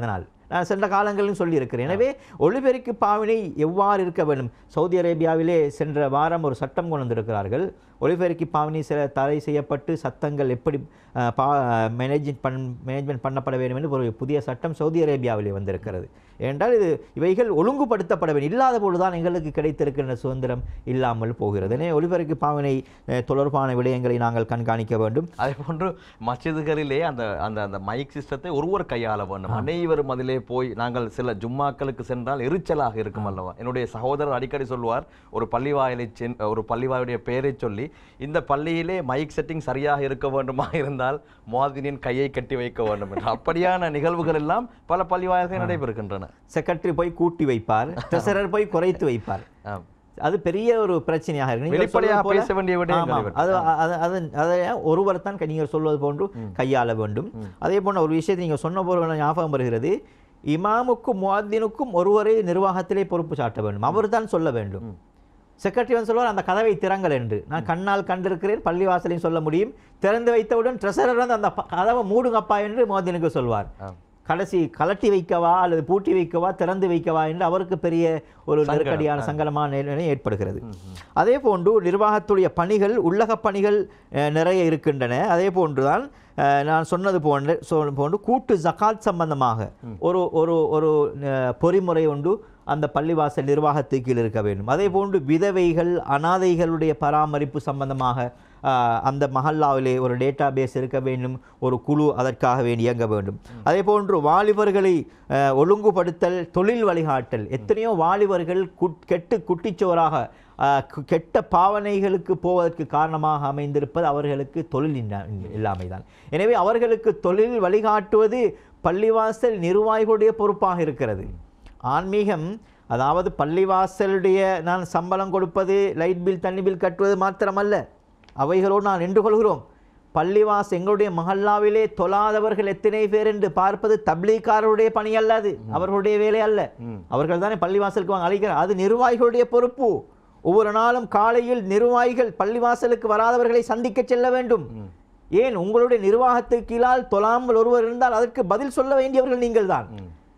நான் சென்ற காலங்களிலும் சொல்லியிருக்கிறேன் எனவே ஒளிபெருக்கி பாவினை எவ்வாறு இருக்க வேண்டும் சவுதி அரேபியாவிலே சென்ற வாரம் ஒரு சட்டம் கொண்டு வந்திருக்கிறார்கள் ஒளிபெருக்கி பாவினை சில தடை செய்யப்பட்டு சத்தங்கள் எப்படி அஹ், பா மேனேஜ் பண் மேனேஜ்மெண்ட் பண்ணப்பட வேண்டும் என்று ஒரு புதிய சட்டம் சவுதி அரேபியாவிலே வந்திருக்கிறது ஏனென்றால் இது இவைகள் ஒழுங்குபடுத்தப்பட வேண்டும் இல்லாத பொழுதுதான் எங்களுக்கு கிடைத்திருக்கின்ற சுதந்திரம் இல்லாமல் போகிறது எனவே ஒளிபெருக்கி பாவினை அஹ், தொடர்பான விடயங்களை நாங்கள் கண்காணிக்க வேண்டும் அதே போன்று மஸ்ஜிதுகளிலே அந்த அந்த அந்த மைக் சிஸ்டத்தை ஒருவர் கையாள வேண்டும் அனைவரும் அதிலே போய் நாங்கள் சில ஜும்மாக்களுக்கு சென்றால் எரிச்சலாக இருக்கும் அல்லவா என்னுடைய சகோதரர் அடிக்கடி சொல்வார் ஒரு பள்ளிவாயலை சென் ஒரு பள்ளிவாயுடைய பெயரை சொல்லி இந்த பள்ளியிலே மைக் செட்டிங் சரியாக இருக்க வேண்டுமா இருந்தால் மாதினின் கையை கட்டி வைக்க வேண்டும் என்று அப்படியான நிகழ்வுகள் எல்லாம் பல பள்ளிவாயல்கள் நடைபெறுகின்றன செக்ரட்டரி போய் கூட்டி வைப்பார் ட்ரெஸரர் போய் குறைத்து வைப்பார் ஆம். அது பெரிய ஒரு பிரச்சனையாக இருக்கு நீங்கள் வெளிப்படையாக சொல்வது போல- பேச வேண்டிய விடயங்கள் ஆமாம். இவற்றை. அது அது அது அதை ஒருவர் தான் நீங்கள் சொல்வது போன்று கையாள வேண்டும் அதே போன்ற ஒரு விஷயத்தை நீங்கள் சொன்ன போது ஞாபகம் வருகிறது இமாமுக்கும் முவாத்தினுக்கும் ஒருவரே நிர்வாகத்திலே பொறுப்பு சாட்ட வேண்டும் அவர் தான் சொல்ல வேண்டும் செக்ரட்டரி வந்து சொல்வார் அந்த கதவை திறங்கள் என்று நான் கண்ணால் கண்டிருக்கிறேன் பள்ளிவாசலையும் சொல்ல முடியும் திறந்து வைத்தவுடன் ட்ரெஸரர் வந்து அந்த ப- கதவை மூடுங்கப்பா என்று முவாத்தினுக்கு சொல்வார் ஆம். கடைசி கலட்டி வைக்கவா அல்லது பூட்டி வைக்கவா திறந்து வைக்கவா என்று அவருக்கு பெரிய ஒரு சங்கடம், நெருக்கடியான சங்கடமான நிலை ஏற்படுகிறது அதே போன்று நிர்வாகத்துடைய பணிகள் உள்ளக பணிகள் அஹ், நிறைய இருக்கின்றன அதே போன்றுதான் அஹ், நான் சொன்னது போன்ற சொ- போன்று கூட்டு ஜகாத் சம்பந்தமாக ஒரு ஒரு ஒரு அஹ், பொறிமுறை ஒன்று அந்த பள்ளிவாசல் நிர்வாகத்துக்கு கீழ் இருக்க வேண்டும் அதே போன்று விதவைகள் அனாதைகளுடைய பராமரிப்பு சம்பந்தமாக ஆஹ், அந்த மஹல்லாவிலே ஒரு டேட்டா பேஸ் இருக்க வேண்டும் ஒரு குழு அதற்காக வேண்டி இயங்க வேண்டும் அதே போன்று வாலிபர்களை ஆஹ், ஒழுங்குபடுத்தல் தொழில் வழிகாட்டல் எத்தனையோ வாலிபர்கள் குட்- கெட்டு குட்டிச்சோராக ஆஹ், கு- கெட்ட பாவனைகளுக்கு போவதற்கு காரணமாக அமைந்திருப்பது அவர்களுக்கு தொழில் இல்லா- இல்லாமை தான் எனவே அவர்களுக்கு தொழில் வழிகாட்டுவது பள்ளிவாசல் நிர்வாகிகளுடைய பொறுப்பாக இருக்கிறது ஆன்மீகம் அதாவது பள்ளிவாசலுடைய நான் சம்பளம் கொடுப்பது லைட் பில் தண்ணி பில் கட்டுவது மாத்திரமல்ல அவைகளோடு நான் நின்று கொள்கிறோம் பள்ளிவாஸ் எங்களுடைய மஹல்லாவிலே தொழாதவர்கள் எத்தனை பேர் என்று பார்ப்பது தப்லீக்காரருடைய பணி அல்ல அது அவர்களுடைய வேலை அல்ல அவர்கள் தானே பள்ளிவாசலுக்கு வாங்க அழைக்கிறார் அது நிர்வாகிகளுடைய பொறுப்பு ஒவ்வொரு நாளும் காலையில் நிர்வாகிகள் பள்ளிவாசலுக்கு வராதவர்களை சந்திக்க செல்ல வேண்டும் ஏன் உங்களுடைய நிர்வாகத்துக்கு கீழால் தொழாமல் ஒருவர் இருந்தால் அதற்கு பதில் சொல்ல வேண்டியவர்கள் நீங்கள்தான்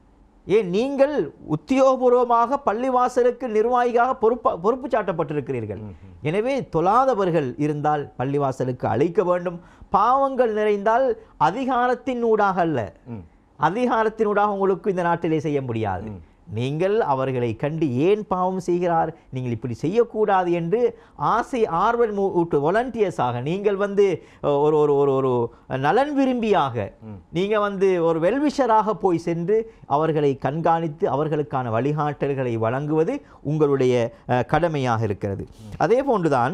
ஏன் நீங்கள் உத்தியோகபூர்வமாக பள்ளிவாசலுக்கு நிர்வாகியாக பொறுப்பா பொறுப்பு சாட்டப்பட்டிருக்கிறீர்கள் எனவே தொழாதவர்கள் இருந்தால் பள்ளிவாசலுக்கு அழைக்க வேண்டும் பாவங்கள் நிறைந்தால் அதிகாரத்தின் ஊடாக அல்ல அதிகாரத்தினூடாக உங்களுக்கு இந்த நாட்டிலே செய்ய முடியாது நீங்கள் அவர்களை கண்டு ஏன் பாவம் செய்கிறார் நீங்கள் இப்படி செய்யக்கூடாது என்று ஆசை ஆர்வம் ஊ- ஊட்டு வாலண்டியர்ஸாக நீங்கள் வந்து அஹ், ஒரு ஒரு ஒரு ஒரு நலன் விரும்பியாக நீங்கள் வந்து ஒரு வெல்விஷராக போய் சென்று அவர்களை கண்காணித்து அவர்களுக்கான வழிகாட்டல்களை வழங்குவது உங்களுடைய அஹ், கடமையாக இருக்கிறது அதே போன்றுதான்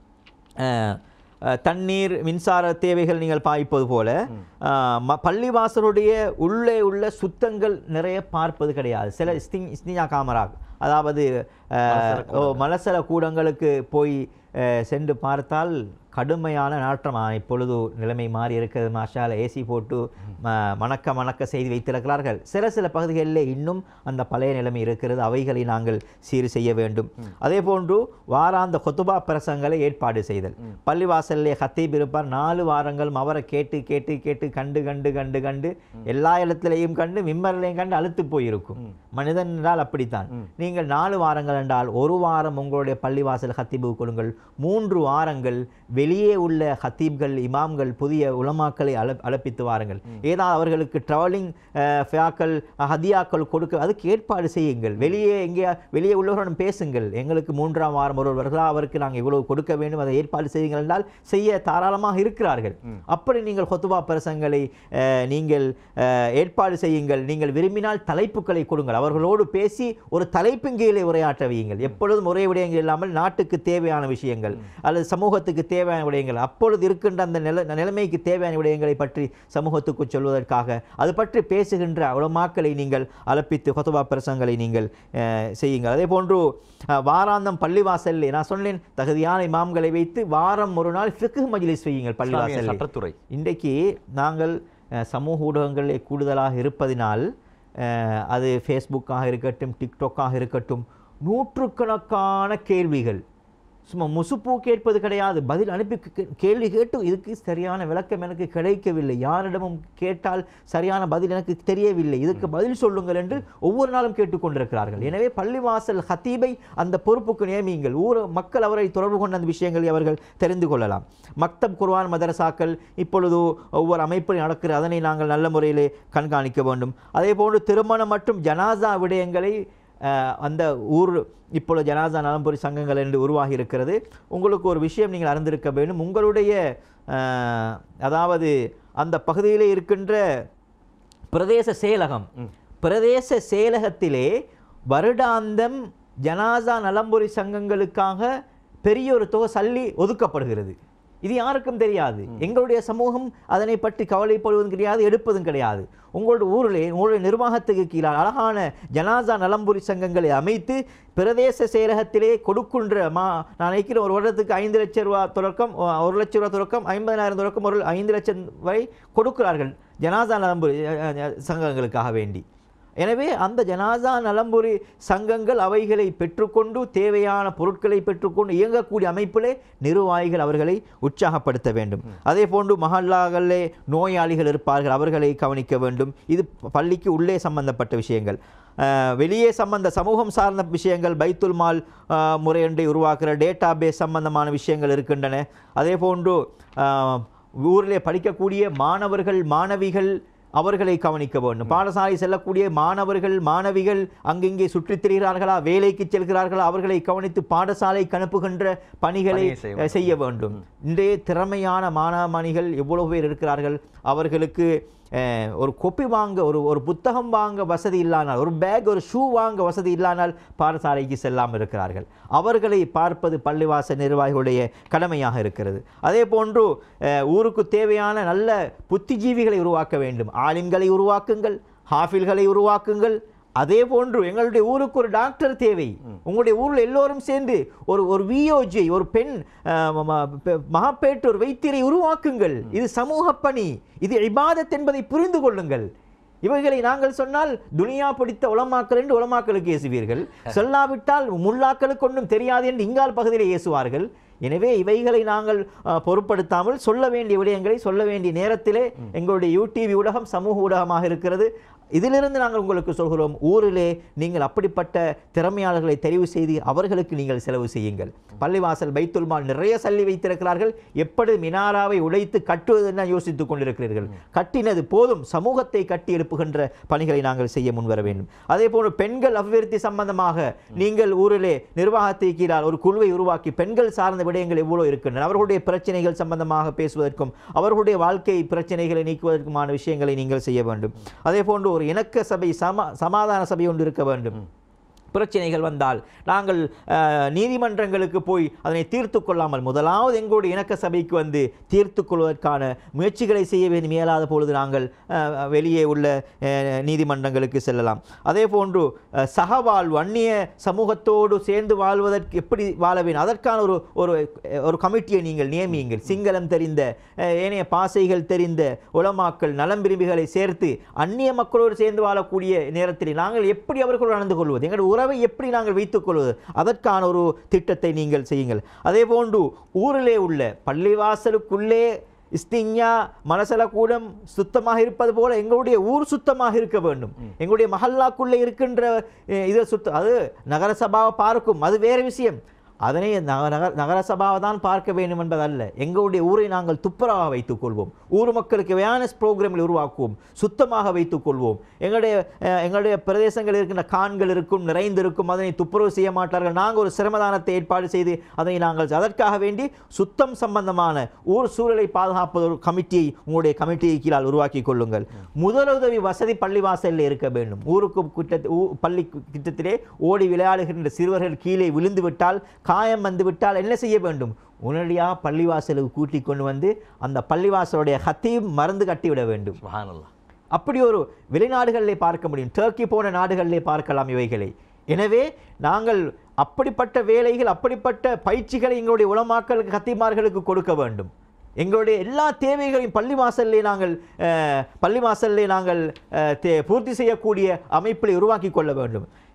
அஹ், அஹ், தண்ணீர் மின்சார தேவைகள் நீங்கள் பாய்ப்பது போல அஹ், ம- பள்ளிவாசலுடைய உள்ளே உள்ள சுத்தங்கள் நிறைய பார்ப்பது கிடையாது சில ஸ்திங் ஸ்னியா காமரா அதாவது அஹ், ஓ மலசல கூடங்களுக்கு போய் அஹ், சென்று பார்த்தால் கடுமையான நாற்றம் ஆ, இப்பொழுது நிலைமை மாறி இருக்கிறது மாஷால ஏசி போட்டு ம- மணக்க மணக்க செய்து வைத்திருக்கிறார்கள் சில சில பகுதிகளில் இன்னும் அந்த பழைய நிலைமை இருக்கிறது அவைகளை நாங்கள் சீர் செய்ய வேண்டும் அதே போன்று வாராந்த கொத்துபா பிரசங்களை ஏற்பாடு செய்தல் பள்ளிவாசல்லே ஹத்தீப் இருப்பார் நாலு வாரங்களும் அவரை கேட்டு கேட்டு கேட்டு கண்டு கண்டு கண்டு கண்டு எல்லா இடத்திலையும் கண்டு மிம்மரிலையும் கண்டு அழுத்து போயிருக்கும் மனிதன் என்றால் அப்படித்தான் நீங்கள் நாலு வாரங்கள் என்றால் ஒரு வாரம் உங்களுடைய பள்ளிவாசல் ஹத்தீபு கொடுங்கள் மூன்று வாரங்கள் வெளியே உள்ள ஹத்தீப்கள் இமாம்கள் புதிய உலமாக்களை அழ அழைப்பித்து வாருங்கள் ஏதாவது அவர்களுக்கு ட்ராவலிங் ஃபியாக்கள் ஹதியாக்கள் கொடுக்க அதுக்கு ஏற்பாடு செய்யுங்கள் வெளியே எங்கே வெளியே உள்ளவர்களுடன் பேசுங்கள் எங்களுக்கு மூன்றாம் வாரம் ஒருவர் வருகிறா அவருக்கு நாங்கள் இவ்வளவு கொடுக்க வேண்டும் அதை ஏற்பாடு செய்யுங்கள் என்றால் செய்ய தாராளமாக இருக்கிறார்கள் அப்படி நீங்கள் ஹொத்துபா பிரசங்களை அஹ், நீங்கள் அஹ், ஏற்பாடு செய்யுங்கள் நீங்கள் விரும்பினால் தலைப்புகளை கொடுங்கள் அவர்களோடு பேசி ஒரு தலைப்பின் கீழே உரையாற்ற வையுங்கள் எப்பொழுதும் ஒரே விடயங்கள் இல்லாமல் நாட்டுக்கு தேவையான விஷயங்கள் அல்லது சமூகத்துக்கு தேவையான விடயங்கள் அப்பொழுது இருக்கின்ற அந்த நில நிலைமைக்கு தேவையான விடயங்களை பற்றி சமூகத்துக்கு சொல்வதற்காக அது பற்றி பேசுகின்ற உலமாக்களை நீங்கள் அலப்பித்து ஹொத்துபா பிரசங்களை நீங்கள் அஹ், செய்யுங்கள் அதே போன்று அஹ், வாராந்தம் பள்ளிவாசல் நான் சொன்னேன் தகுதியான இமாம்களை வைத்து வாரம் ஒரு நாள் ஃபிக்கு மஜ்லிஸ் வையுங்கள் இஸ்லாமிய பள்ளிவாசல் சட்டத்துறை இன்றைக்கு நாங்கள் அஹ், சமூக ஊடகங்களில் கூடுதலாக இருப்பதினால் அஹ், அது ஃபேஸ்புக்காக இருக்கட்டும் டிக்டாக்காக இருக்கட்டும் நூற்றுக்கணக்கான கேள்விகள் சும்மா முசுப்பூ கேட்பது கிடையாது பதில் அனுப்பி கே- கேள்வி கேட்டு இதுக்கு சரியான விளக்கம் எனக்கு கிடைக்கவில்லை யாரிடமும் கேட்டால் சரியான பதில் எனக்கு தெரியவில்லை இதுக்கு பதில் சொல்லுங்கள் என்று ஒவ்வொரு நாளும் கேட்டுக்கொண்டிருக்கிறார்கள் எனவே பள்ளிவாசல் ஹத்தீபை அந்த பொறுப்புக்கு நியமியுங்கள் ஊர் மக்கள் அவரை தொடர்பு கொண்ட அந்த விஷயங்களை அவர்கள் தெரிந்து கொள்ளலாம் மக்தப் குர்ஆன் மதரசாக்கள் இப்பொழுது ஒவ்வொரு அமைப்பில் நடக்கிற அதனை நாங்கள் நல்ல முறையிலே கண்காணிக்க வேண்டும் அதே போன்று திருமணம் மற்றும் ஜனாசா விடயங்களை அஹ், அந்த ஊர் இப்பொழுது ஜனாசா நலம்புரி சங்கங்கள் என்று உருவாகி இருக்கிறது உங்களுக்கு ஒரு விஷயம் நீங்கள் அறிந்திருக்க வேண்டும் உங்களுடைய அஹ், அதாவது அந்த பகுதியிலே இருக்கின்ற பிரதேச செயலகம் பிரதேச செயலகத்திலே வருடாந்தம் ஜனாசா நலம்புரி சங்கங்களுக்காக பெரிய ஒரு தொகை சல்லி ஒதுக்கப்படுகிறது இது யாருக்கும் தெரியாது எங்களுடைய சமூகம் அதனை பற்றி கவலைப்படுவதும் கிடையாது எடுப்பதும் கிடையாது உங்களுடைய ஊரிலே உங்களுடைய நிர்வாகத்துக்கு கீழால் அழகான ஜனாசா நலம்புரி சங்கங்களை அமைத்து பிரதேச செயலகத்திலே கொடுக்கின்ற மா நான் நினைக்கிறேன் ஒரு வருடத்துக்கு ஐந்து லட்சம் ரூபா தொடக்கம் ஒரு லட்சம் ரூபா தொடக்கம் ஐம்பதாயிரம் தொடக்கம் ஒரு ஐந்து லட்சம் வரை கொடுக்கிறார்கள் ஜனாசா நலம்புரி அஹ், அஹ், சங்கங்களுக்காக வேண்டி எனவே அந்த ஜனாசா நலம்புரி சங்கங்கள் அவைகளை பெற்றுக்கொண்டு தேவையான பொருட்களை பெற்றுக்கொண்டு இயங்கக்கூடிய அமைப்பிலே நிர்வாகிகள் அவர்களை உற்சாகப்படுத்த வேண்டும் அதே போன்று மஹல்லாக்களிலே நோயாளிகள் இருப்பார்கள் அவர்களை கவனிக்க வேண்டும் இது பள்ளிக்கு உள்ளே சம்பந்தப்பட்ட விஷயங்கள் அஹ், வெளியே சம்பந்த சமூகம் சார்ந்த விஷயங்கள் பைத்துல் மால் அஹ், முறையொன்றை உருவாக்குற டேட்டா பேஸ் சம்பந்தமான விஷயங்கள் இருக்கின்றன அதே போன்று அஹ், ஊரிலே படிக்கக்கூடிய மாணவர்கள் மாணவிகள் அவர்களை கவனிக்க வேண்டும் பாடசாலை செல்லக்கூடிய மாணவர்கள் மாணவிகள் அங்கிங்கே சுற்றித் திரிகிறார்களா வேலைக்கு செல்கிறார்களா அவர்களை கவனித்து பாடசாலைக்கு அனுப்புகின்ற பணிகளை பணியை செய்ய அஹ், செய்ய வேண்டும் இன்றைய திறமையான மாணவ மணிகள் எவ்வளவு பேர் இருக்கிறார்கள் அவர்களுக்கு அஹ், ஒரு கொப்பி வாங்க ஒரு ஒரு புத்தகம் வாங்க வசதி இல்லானால் ஒரு பேக் ஒரு ஷூ வாங்க வசதி இல்லாமல் பாடசாலைக்கு செல்லாமல் இருக்கிறார்கள் அவர்களை பார்ப்பது பள்ளிவாசல் நிர்வாகிகளுடைய கடமையாக இருக்கிறது அதே போன்று அஹ், ஊருக்கு தேவையான நல்ல புத்திஜீவிகளை உருவாக்க வேண்டும் ஆலிம்களை உருவாக்குங்கள் ஹாஃபில்களை உருவாக்குங்கள் அதே போன்று எங்களுடைய ஊருக்கு ஒரு டாக்டர் தேவை உங்களுடைய ஊரில் எல்லோரும் சேர்ந்து ஒரு ஒரு விஓஜி ஒரு பெண் அஹ், ம- ம- பெ- மகப்பேற்று ஒரு வைத்தியரை உருவாக்குங்கள் இது சமூக பணி இது இபாதத் என்பதை புரிந்து கொள்ளுங்கள் இவைகளை நாங்கள் சொன்னால் துனியா பிடித்த உலமாக்கள் என்று உலமாக்களுக்கு ஏசுவீர்கள் சொல்லாவிட்டால் முல்லாக்களுக்கு ஒன்றும் தெரியாது என்று இங்கால் பகுதியில் ஏசுவார்கள் எனவே இவைகளை நாங்கள் அஹ், பொருட்படுத்தாமல் சொல்ல வேண்டிய விடயங்களை சொல்ல வேண்டிய நேரத்திலே எங்களுடைய யூடிவி ஊடகம் சமூக ஊடகமாக இருக்கிறது இதிலிருந்து நாங்கள் உங்களுக்கு சொல்கிறோம் ஊரிலே நீங்கள் அப்படிப்பட்ட திறமையாளர்களை தெரிவு செய்து அவர்களுக்கு நீங்கள் செலவு செய்யுங்கள் பள்ளிவாசல் பைத்துல் மால் நிறைய சல்லி வைத்திருக்கிறார்கள் எப்படி மினாராவை உடைத்து கட்டுவது என யோசித்துக் கொண்டிருக்கிறீர்கள் கட்டினது போதும் சமூகத்தை கட்டி எழுப்புகின்ற பணிகளை நாங்கள் செய்ய முன்வர வேண்டும் அதே போன்று பெண்கள் அபிவிருத்தி சம்பந்தமாக நீங்கள் ஊரிலே நிர்வாகத்தை கீழால் ஒரு குழுவை உருவாக்கி பெண்கள் சார்ந்த விடயங்கள் எவ்வளவு இருக்கின்றன அவர்களுடைய பிரச்சனைகள் சம்பந்தமாக பேசுவதற்கும் அவர்களுடைய வாழ்க்கை பிரச்சனைகளை நீக்குவதற்குமான விஷயங்களை நீங்கள் செய்ய வேண்டும் அதே போன்று ஒரு இணக்க சபை சமா சமாதான சபை ஒன்று இருக்க வேண்டும் பிரச்சனைகள் வந்தால் நாங்கள் அஹ், நீதிமன்றங்களுக்கு போய் அதனை தீர்த்து கொள்ளாமல் முதலாவது எங்களுடைய இணக்க சபைக்கு வந்து தீர்த்து கொள்வதற்கான முயற்சிகளை செய்ய வேண்டும் இயலாத பொழுது நாங்கள் அஹ், வெளியே உள்ள அஹ், நீதிமன்றங்களுக்கு செல்லலாம் அதே போன்று அஹ், சகவாழ்வு அந்நிய சமூகத்தோடு சேர்ந்து வாழ்வதற்கு எப்படி வாழ வேண்டும் அதற்கான ஒரு ஒரு ஒரு கமிட்டியை நீங்கள் நியமியுங்கள் சிங்களம் தெரிந்த அஹ், ஏனைய பாசைகள் தெரிந்த உலமாக்கள் நலம் விரும்பிகளை சேர்த்து அந்நிய மக்களோடு சேர்ந்து வாழக்கூடிய நேரத்தில் நாங்கள் எப்படி அவர்களோடு நடந்து கொள்வது எங்களுடைய உறவை எப்படி நாங்கள் வைத்துக் கொள்வது அதற்கான ஒரு திட்டத்தை நீங்கள் செய்யுங்கள் அதே போன்று ஊரிலே உள்ள பள்ளிவாசலுக்குள்ளே இஸ்திஞ்ஞா மனசல கூடம் சுத்தமாக இருப்பது போல எங்களுடைய ஊர் சுத்தமாக இருக்க வேண்டும் எங்களுடைய மஹல்லாக்குள்ளே இருக்கின்ற அஹ், இது சுத்த அது நகரசபாவை பார்க்கும் அது வேறு விஷயம் அதனை நக- நகர நகரசபாவை தான் பார்க்க வேண்டும் என்பதல்ல எங்களுடைய ஊரை நாங்கள் துப்புரவாக வைத்துக் கொள்வோம் ஊர் மக்களுக்கு அவேர்னஸ் ப்ரோக்ராமில் உருவாக்குவோம் சுத்தமாக வைத்துக் கொள்வோம் எங்களுடைய அஹ், எங்களுடைய பிரதேசங்கள் இருக்கின்ற கான்கள் இருக்கும் நிறைந்திருக்கும் அதனை துப்புரவு செய்ய மாட்டார்கள் நாங்கள் ஒரு சிரமதானத்தை ஏற்பாடு செய்து அதை நாங்கள் அதற்காக வேண்டி சுத்தம் சம்பந்தமான ஊர் சூழலை பாதுகாப்பது ஒரு கமிட்டியை உங்களுடைய கமிட்டியை கீழால் உருவாக்கி கொள்ளுங்கள் முதலுதவி வசதி பள்ளிவாசலில் இருக்க வேண்டும் ஊருக்கு கிட்ட ஊ- பள்ளி கிட்டத்திலே ஓடி விளையாடுகின்ற சிறுவர்கள் கீழே விழுந்து விட்டால் காயம் வந்து விட்டால் என்ன செய்ய வேண்டும் உடனடியாக பள்ளிவாசலுக்கு கூட்டிக் கொண்டு வந்து அந்த பள்ளிவாசலுடைய ஹத்தீம் மருந்து கட்டிவிட வேண்டும் சுப்ஹானல்லாஹ் அப்படி ஒரு வெளிநாடுகளிலே பார்க்க முடியும் டர்க்கி போன நாடுகளிலே பார்க்கலாம் இவைகளை எனவே நாங்கள் அப்படிப்பட்ட வேலைகள் அப்படிப்பட்ட பயிற்சிகளை எங்களுடைய உலமாக்களுக்கு கத்திமார்களுக்கு கொடுக்க வேண்டும் எங்களுடைய எல்லா தேவைகளையும் பள்ளி வாசல்லே நாங்கள் அஹ், பள்ளி வாசல்லே நாங்கள் அஹ், தே- பூர்த்தி செய்யக்கூடிய அமைப்பில் உருவாக்கி கொள்ள வேண்டும்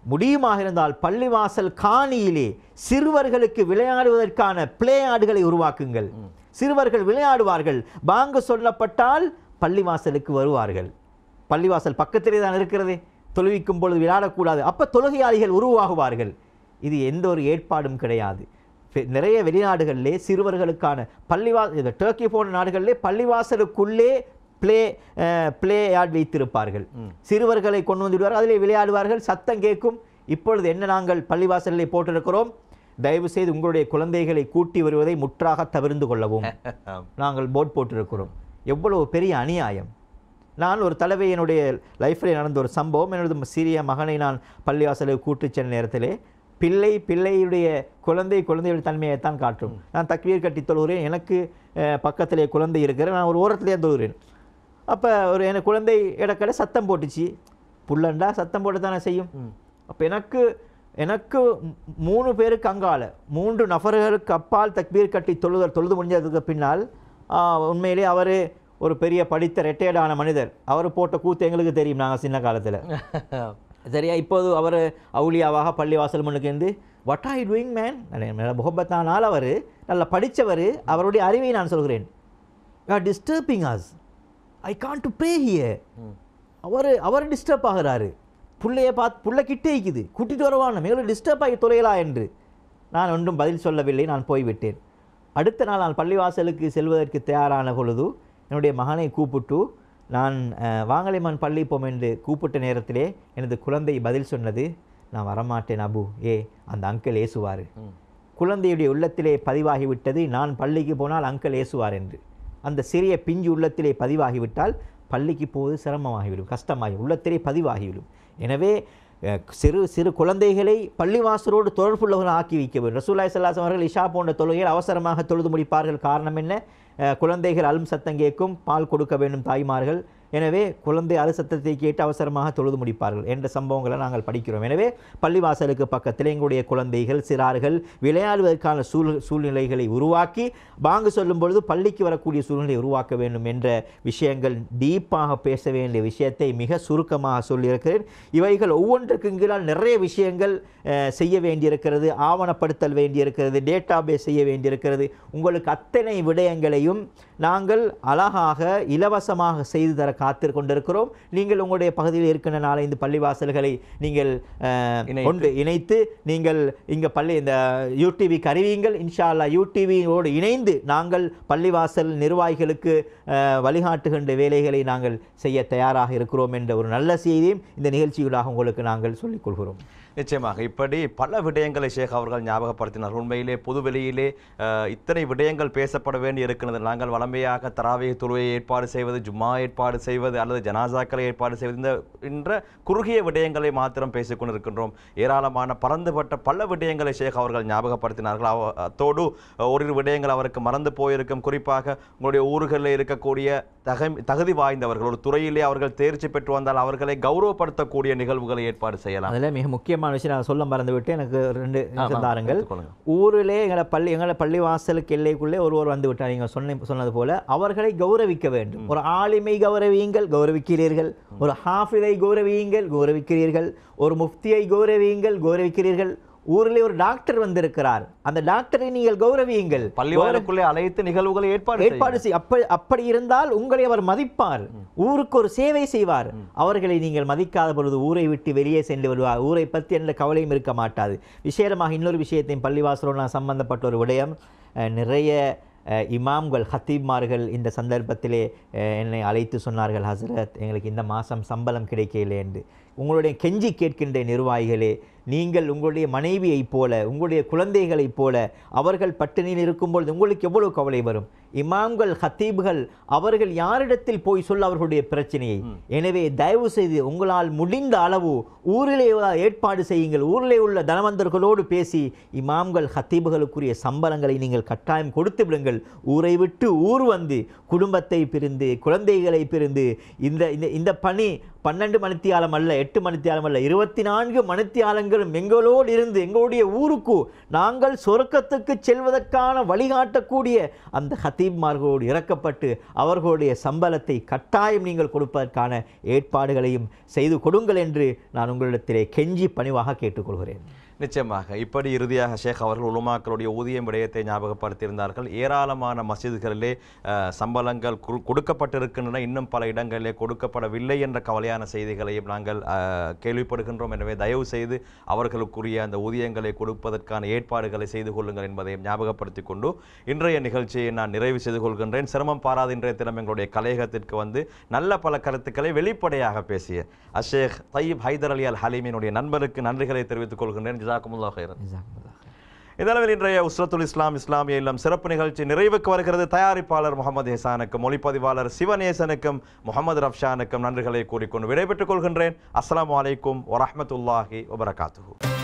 முடியுமாக இருந்தால் பள்ளிவாசல் காணியிலே சிறுவர்களுக்கு விளையாடுவதற்கான பிளே ஆடுகளை உருவாக்குங்கள் சிறுவர்கள் விளையாடுவார்கள் பாங்கு சொல்லப்பட்டால் பள்ளிவாசலுக்கு வருவார்கள் பள்ளிவாசல் பக்கத்திலே தான் இருக்கிறது தொழுவிக்கும் பொழுது விளையாடக்கூடாது அப்போ தொழுகையாளிகள் உருவாகுவார்கள் இது எந்த ஒரு ஏற்பாடும் கிடையாது பெ- நிறைய வெளிநாடுகளிலே சிறுவர்களுக்கான பள்ளிவா இந்த டர்க்கி போன்ற நாடுகளிலே பள்ளிவாசலுக்குள்ளே ப்ளே ப்ளே யார்ட் வைத்திருப்பார்கள் சிறுவர்களை கொண்டு வந்து விடுவார்கள் அதிலே விளையாடுவார்கள் சத்தம் கேட்கும் இப்பொழுது என்ன நாங்கள் பள்ளிவாசலிலே போட்டிருக்கிறோம் தயவு செய்து உங்களுடைய குழந்தைகளை கூட்டி வருவதை முற்றாக தவிர்ந்து கொள்ளவும் நாங்கள் போர்ட் போட்டிருக்கிறோம் எவ்வளவு பெரிய அநியாயம் நான் ஒரு தலைவை என்னுடைய லைஃப்பில் நடந்த ஒரு சம்பவம் எனது சிறிய மகனை நான் பள்ளிவாசலுக்கு கூட்டிச் சென்ற நேரத்திலே பிள்ளை பிள்ளையுடைய குழந்தை குழந்தையுடைய தன்மையைத்தான் காட்டும் நான் தக்வீர் கட்டி தொழுகிறேன் எனக்கு அஹ், பக்கத்திலே குழந்தை இருக்கிற நான் ஒரு ஓரத்திலே தொழுகிறேன் அப்போ ஒரு எனக்கு குழந்தை இடக்கடை சத்தம் போட்டுச்சு புள்ளண்டா சத்தம் போட்டு தானே செய்யும் அப்போ எனக்கு எனக்கு மூ- மூணு பேருக்கு அங்கால மூன்று நபர்களுக்கு அப்பால் தக்பீர் கட்டி தொழுதல் தொழுது முடிஞ்சதுக்கு பின்னால் ஆ, உண்மையிலே அவர் ஒரு பெரிய படித்த ரெட்டையர்டான மனிதர் அவர் போட்ட கூத்து எங்களுக்கு தெரியும் நாங்கள் சின்ன காலத்தில் சரியா இப்போது அவர் அவுலியாவாக பள்ளிவாசல் முன்னுக்கு இருந்து what are you doing man முகப்பத்தானால் அவர் நல்ல படித்தவர் அவருடைய அறிவை நான் சொல்கிறேன் are disturbing us I can't to pray here அவர் அவர் டிஸ்டர்ப் ஆகுறாரு புள்ளைய பார்த்து புள்ள கிட்டே இருக்குது கூட்டிட்டு வருவான் மேலும் டிஸ்டர்ப் ஆகி தொலையலா என்று நான் ஒன்றும் பதில் சொல்லவில்லை நான் போய்விட்டேன் அடுத்த நாள் நான் பள்ளிவாசலுக்கு செல்வதற்கு தயாரான பொழுது என்னுடைய மகனை கூப்பிட்டு நான் அஹ், வாங்கலைமான் பள்ளி போம் என்று கூப்பிட்ட நேரத்திலே எனது குழந்தை பதில் சொன்னது நான் வரமாட்டேன் அபு ஏ அந்த அங்கிள் ஏசுவார் குழந்தையுடைய உள்ளத்திலே பதிவாகிவிட்டது நான் பள்ளிக்கு போனால் அங்கிள் ஏசுவார் என்று அந்த சிறிய பிஞ்சு உள்ளத்திலே பதிவாகிவிட்டால் பள்ளிக்கு போவது சிரமமாகிவிடும் கஷ்டமாகி உள்ளத்திலே பதிவாகிவிடும் எனவே அஹ், சிறு சிறு குழந்தைகளை பள்ளிவாசலோடு தொடர்புள்ளவர்கள் ஆக்கி வைக்க வேண்டும் ரசூலாய் சல்லாஸ் அவர்கள் இஷா போன்ற தொழுகையில் அவசரமாக தொழுது முடிப்பார்கள் காரணம் என்ன அஹ், குழந்தைகள் அலும் சத்தம் கேட்கும் பால் கொடுக்க வேண்டும் தாய்மார்கள் எனவே குழந்தை அழு சத்தத்தை கேட்டு அவசரமாக தொழுது முடிப்பார்கள் என்ற சம்பவங்களை நாங்கள் படிக்கிறோம் எனவே பள்ளிவாசலுக்கு பக்கத்தில் எங்களுடைய குழந்தைகள் சிறார்கள் விளையாடுவதற்கான சூழ் சூழ்நிலைகளை உருவாக்கி பாங்கு சொல்லும் பொழுது பள்ளிக்கு வரக்கூடிய சூழ்நிலையை உருவாக்க வேண்டும் என்ற விஷயங்கள் டீப்பாக பேச வேண்டிய விஷயத்தை மிக சுருக்கமாக சொல்லியிருக்கிறேன் இவைகள் ஒவ்வொன்றுக்கும் கீழால் நிறைய விஷயங்கள் அஹ், செய்ய வேண்டியிருக்கிறது ஆவணப்படுத்தல் வேண்டியிருக்கிறது டேட்டா பேஸ் செய்ய வேண்டியிருக்கிறது உங்களுக்கு அத்தனை விடயங்களையும் நாங்கள் அழகாக இலவசமாக செய்து தர காத்து கொண்டிருக்கிறோம் நீங்கள் உங்களுடைய பகுதியில் இருக்கின்ற நாலைந்து பள்ளிவாசல்களை நீங்கள் அஹ், இணைத்து. கொண்டு இணைத்து நீங்கள் இங்கே பள்ளி இந்த யூடிவிக்கு அறிவியுங்கள் இன்ஷா அல்லாஹ் யூடிவியோடு இணைந்து நாங்கள் பள்ளிவாசல் நிர்வாகிகளுக்கு அஹ், வழிகாட்டுகின்ற வேலைகளை நாங்கள் செய்ய தயாராக இருக்கிறோம் என்ற ஒரு நல்ல செய்தியும் இந்த நிகழ்ச்சிகளாக உங்களுக்கு நாங்கள் சொல்லிக் கொள்கிறோம் நிச்சயமாக இப்படி பல விடயங்களை ஷேக் அவர்கள் ஞாபகப்படுத்தினார் உண்மையிலே பொதுவெளியிலே அஹ், இத்தனை விடயங்கள் பேசப்பட வேண்டி இருக்கிறது நாங்கள் வளமையாக தராவிய தொழுவையை ஏற்பாடு செய்வது ஜும்மா ஏற்பாடு செய்வது அல்லது ஜனாசாக்களை ஏற்பாடு செய்வது இந்த என்ற குறுகிய விடயங்களை மாத்திரம் பேசிக் கொண்டிருக்கின்றோம் ஏராளமான பறந்துபட்ட பல விடயங்களை ஷேக் அவர்கள் ஞாபகப்படுத்தினார்கள் அவ- அத்தோடு அஹ், ஓரிரு விடயங்கள் அவருக்கு மறந்து போயிருக்கும் குறிப்பாக உங்களுடைய ஊர்களில் இருக்கக்கூடிய தக தகுதி வாய்ந்தவர்கள் ஒரு துறையிலே அவர்கள் தேர்ச்சி பெற்று வந்தால் அவர்களை கௌரவப்படுத்தக்கூடிய நிகழ்வுகளை ஏற்பாடு செய்யலாம் அதில் மிக முக்கியமான விஷயம் நான் சொல்ல மறந்து விட்டு எனக்கு ரெண்டு நிமிஷம் தாருங்கள் எடுத்துக்கொள்ளுங்க. ஊரிலே எங்களை பள்ளி எங்களை பள்ளி வாசலுக்கு எல்லைக்குள்ளே ஒருவர் வந்து விட்டார் நீங்கள் சொன்ன சொன்னது போல அவர்களை கௌரவிக்க வேண்டும் ஒரு ஆலிமை கௌரவியுங்கள் கௌரவிக்கிறீர்கள் ஒரு ஹாஃபிலை கௌரவியுங்கள் கௌரவிக்கிறீர்கள் ஒரு முஃப்தியை கௌரவியுங்கள் கௌரவிக்கிறீர்கள் ஊரிலே ஒரு டாக்டர் வந்திருக்கிறார் அந்த டாக்டரை நீங்கள் கௌரவியுங்கள் பள்ளிவாசலுக்குள்ளே அழைத்து நிகழ்வுகளை ஏற்பாடு செய்யுங்கள். ஏற்பாடு செய் அப்படி அப்படி இருந்தால் உங்களை அவர் மதிப்பார் ஊருக்கு ஒரு சேவை செய்வார் அவர்களை நீங்கள் மதிக்காத பொழுது ஊரை விட்டு வெளியே சென்று வருவார் ஊரை பற்றி எந்த கவலையும் இருக்க மாட்டாது விசேடமாக இன்னொரு விஷயத்தையும் பள்ளிவாசலோடு நான் சம்பந்தப்பட்ட ஒரு விடயம் அஹ், நிறைய அஹ், இமாம்கள் ஹத்தீப்மார்கள் இந்த சந்தர்ப்பத்திலே அஹ், என்னை அழைத்து சொன்னார்கள் ஹசரத் எங்களுக்கு இந்த மாதம் சம்பளம் கிடைக்கல என்று உங்களுடைய கெஞ்சி கேட்கின்ற நிர்வாகிகளே நீங்கள் உங்களுடைய மனைவியைப் போல உங்களுடைய குழந்தைகளைப் போல அவர்கள் பட்டினியில் இருக்கும்பொழுது உங்களுக்கு எவ்வளவு கவலை வரும் இமாம்கள் ஹத்தீப்கள் அவர்கள் யாரிடத்தில் போய் சொல்ல அவர்களுடைய பிரச்சனையை எனவே தயவு செய்து உங்களால் முடிந்த அளவு ஊரிலே உள்ள ஏற்பாடு செய்யுங்கள் ஊரிலே உள்ள தனவந்தர்களோடு பேசி இமாம்கள் ஹத்தீபுகளுக்குரிய சம்பளங்களை நீங்கள் கட்டாயம் கொடுத்து விடுங்கள் ஊரை விட்டு ஊர் வந்து குடும்பத்தை பிரிந்து குழந்தைகளை பிரிந்து இந்த இந்த இந்த பணி பன்னெண்டு மணித்தியாலம் அல்ல எட்டு மணித்தியாலம் அல்ல இருபத்தி நான்கு மணித்தியாலங்களும் எங்களோடு இருந்து எங்களுடைய ஊருக்கு நாங்கள் சொர்க்கத்துக்கு செல்வதற்கான வழிகாட்டக்கூடிய அந்த ஹத்தீப்மார்களோடு இறக்கப்பட்டு அவர்களுடைய சம்பளத்தை கட்டாயம் நீங்கள் கொடுப்பதற்கான ஏற்பாடுகளையும் செய்து கொடுங்கள் என்று நான் உங்களிடத்திலே கெஞ்சி பணிவாக கேட்டுக்கொள்கிறேன் நிச்சயமாக இப்படி இறுதியாக ஷேக் அவர்கள் உலமாக்களுடைய ஊதியம் விடயத்தை ஞாபகப்படுத்தியிருந்தார்கள் ஏராளமான மஸ்ஜிதுகளிலே அஹ், சம்பளங்கள் கு- கொடுக்கப்பட்டிருக்கின்றன இன்னும் பல இடங்களிலே கொடுக்கப்படவில்லை என்ற கவலையான செய்திகளையும் நாங்கள் அஹ், கேள்விப்படுகின்றோம் எனவே தயவு செய்து அவர்களுக்குரிய அந்த ஊதியங்களை கொடுப்பதற்கான ஏற்பாடுகளை செய்து கொள்ளுங்கள் என்பதையும் ஞாபகப்படுத்திக் கொண்டு இன்றைய நிகழ்ச்சியை நான் நிறைவு செய்து கொள்கின்றேன் சிரமம் பாராத இன்றைய தினம் எங்களுடைய கலையகத்திற்கு வந்து நல்ல பல கருத்துக்களை வெளிப்படையாக பேசிய அஷேக் தையீப் ஹைதர் அலி அல் ஹலீமினுடைய நண்பருக்கு நன்றிகளை தெரிவித்துக் கொள்கின்றேன் ஜிசாக்குமுல்லா ஹைரன் ஜஸாக்குமுல்லாஹ் ஹைர். இதளவில் இன்றைய உஸ்ரத்துல் இஸ்லாம் இஸ்லாமிய இல்லம் சிறப்பு நிகழ்ச்சி நிறைவுக்கு வருகிறது தயாரிப்பாளர் முகமது ஹெசானுக்கும் ஒளிப்பதிவாளர் சிவநேசனுக்கும் முகமது ரப்ஷானுக்கும் நன்றிகளை கூறிக்கொண்டு விடைபெற்றுக் கொள்கின்றேன் அஸ்ஸலாமு அலைக்கும் வரஹ்மத்துல்லாஹி வபரகாத்துஹு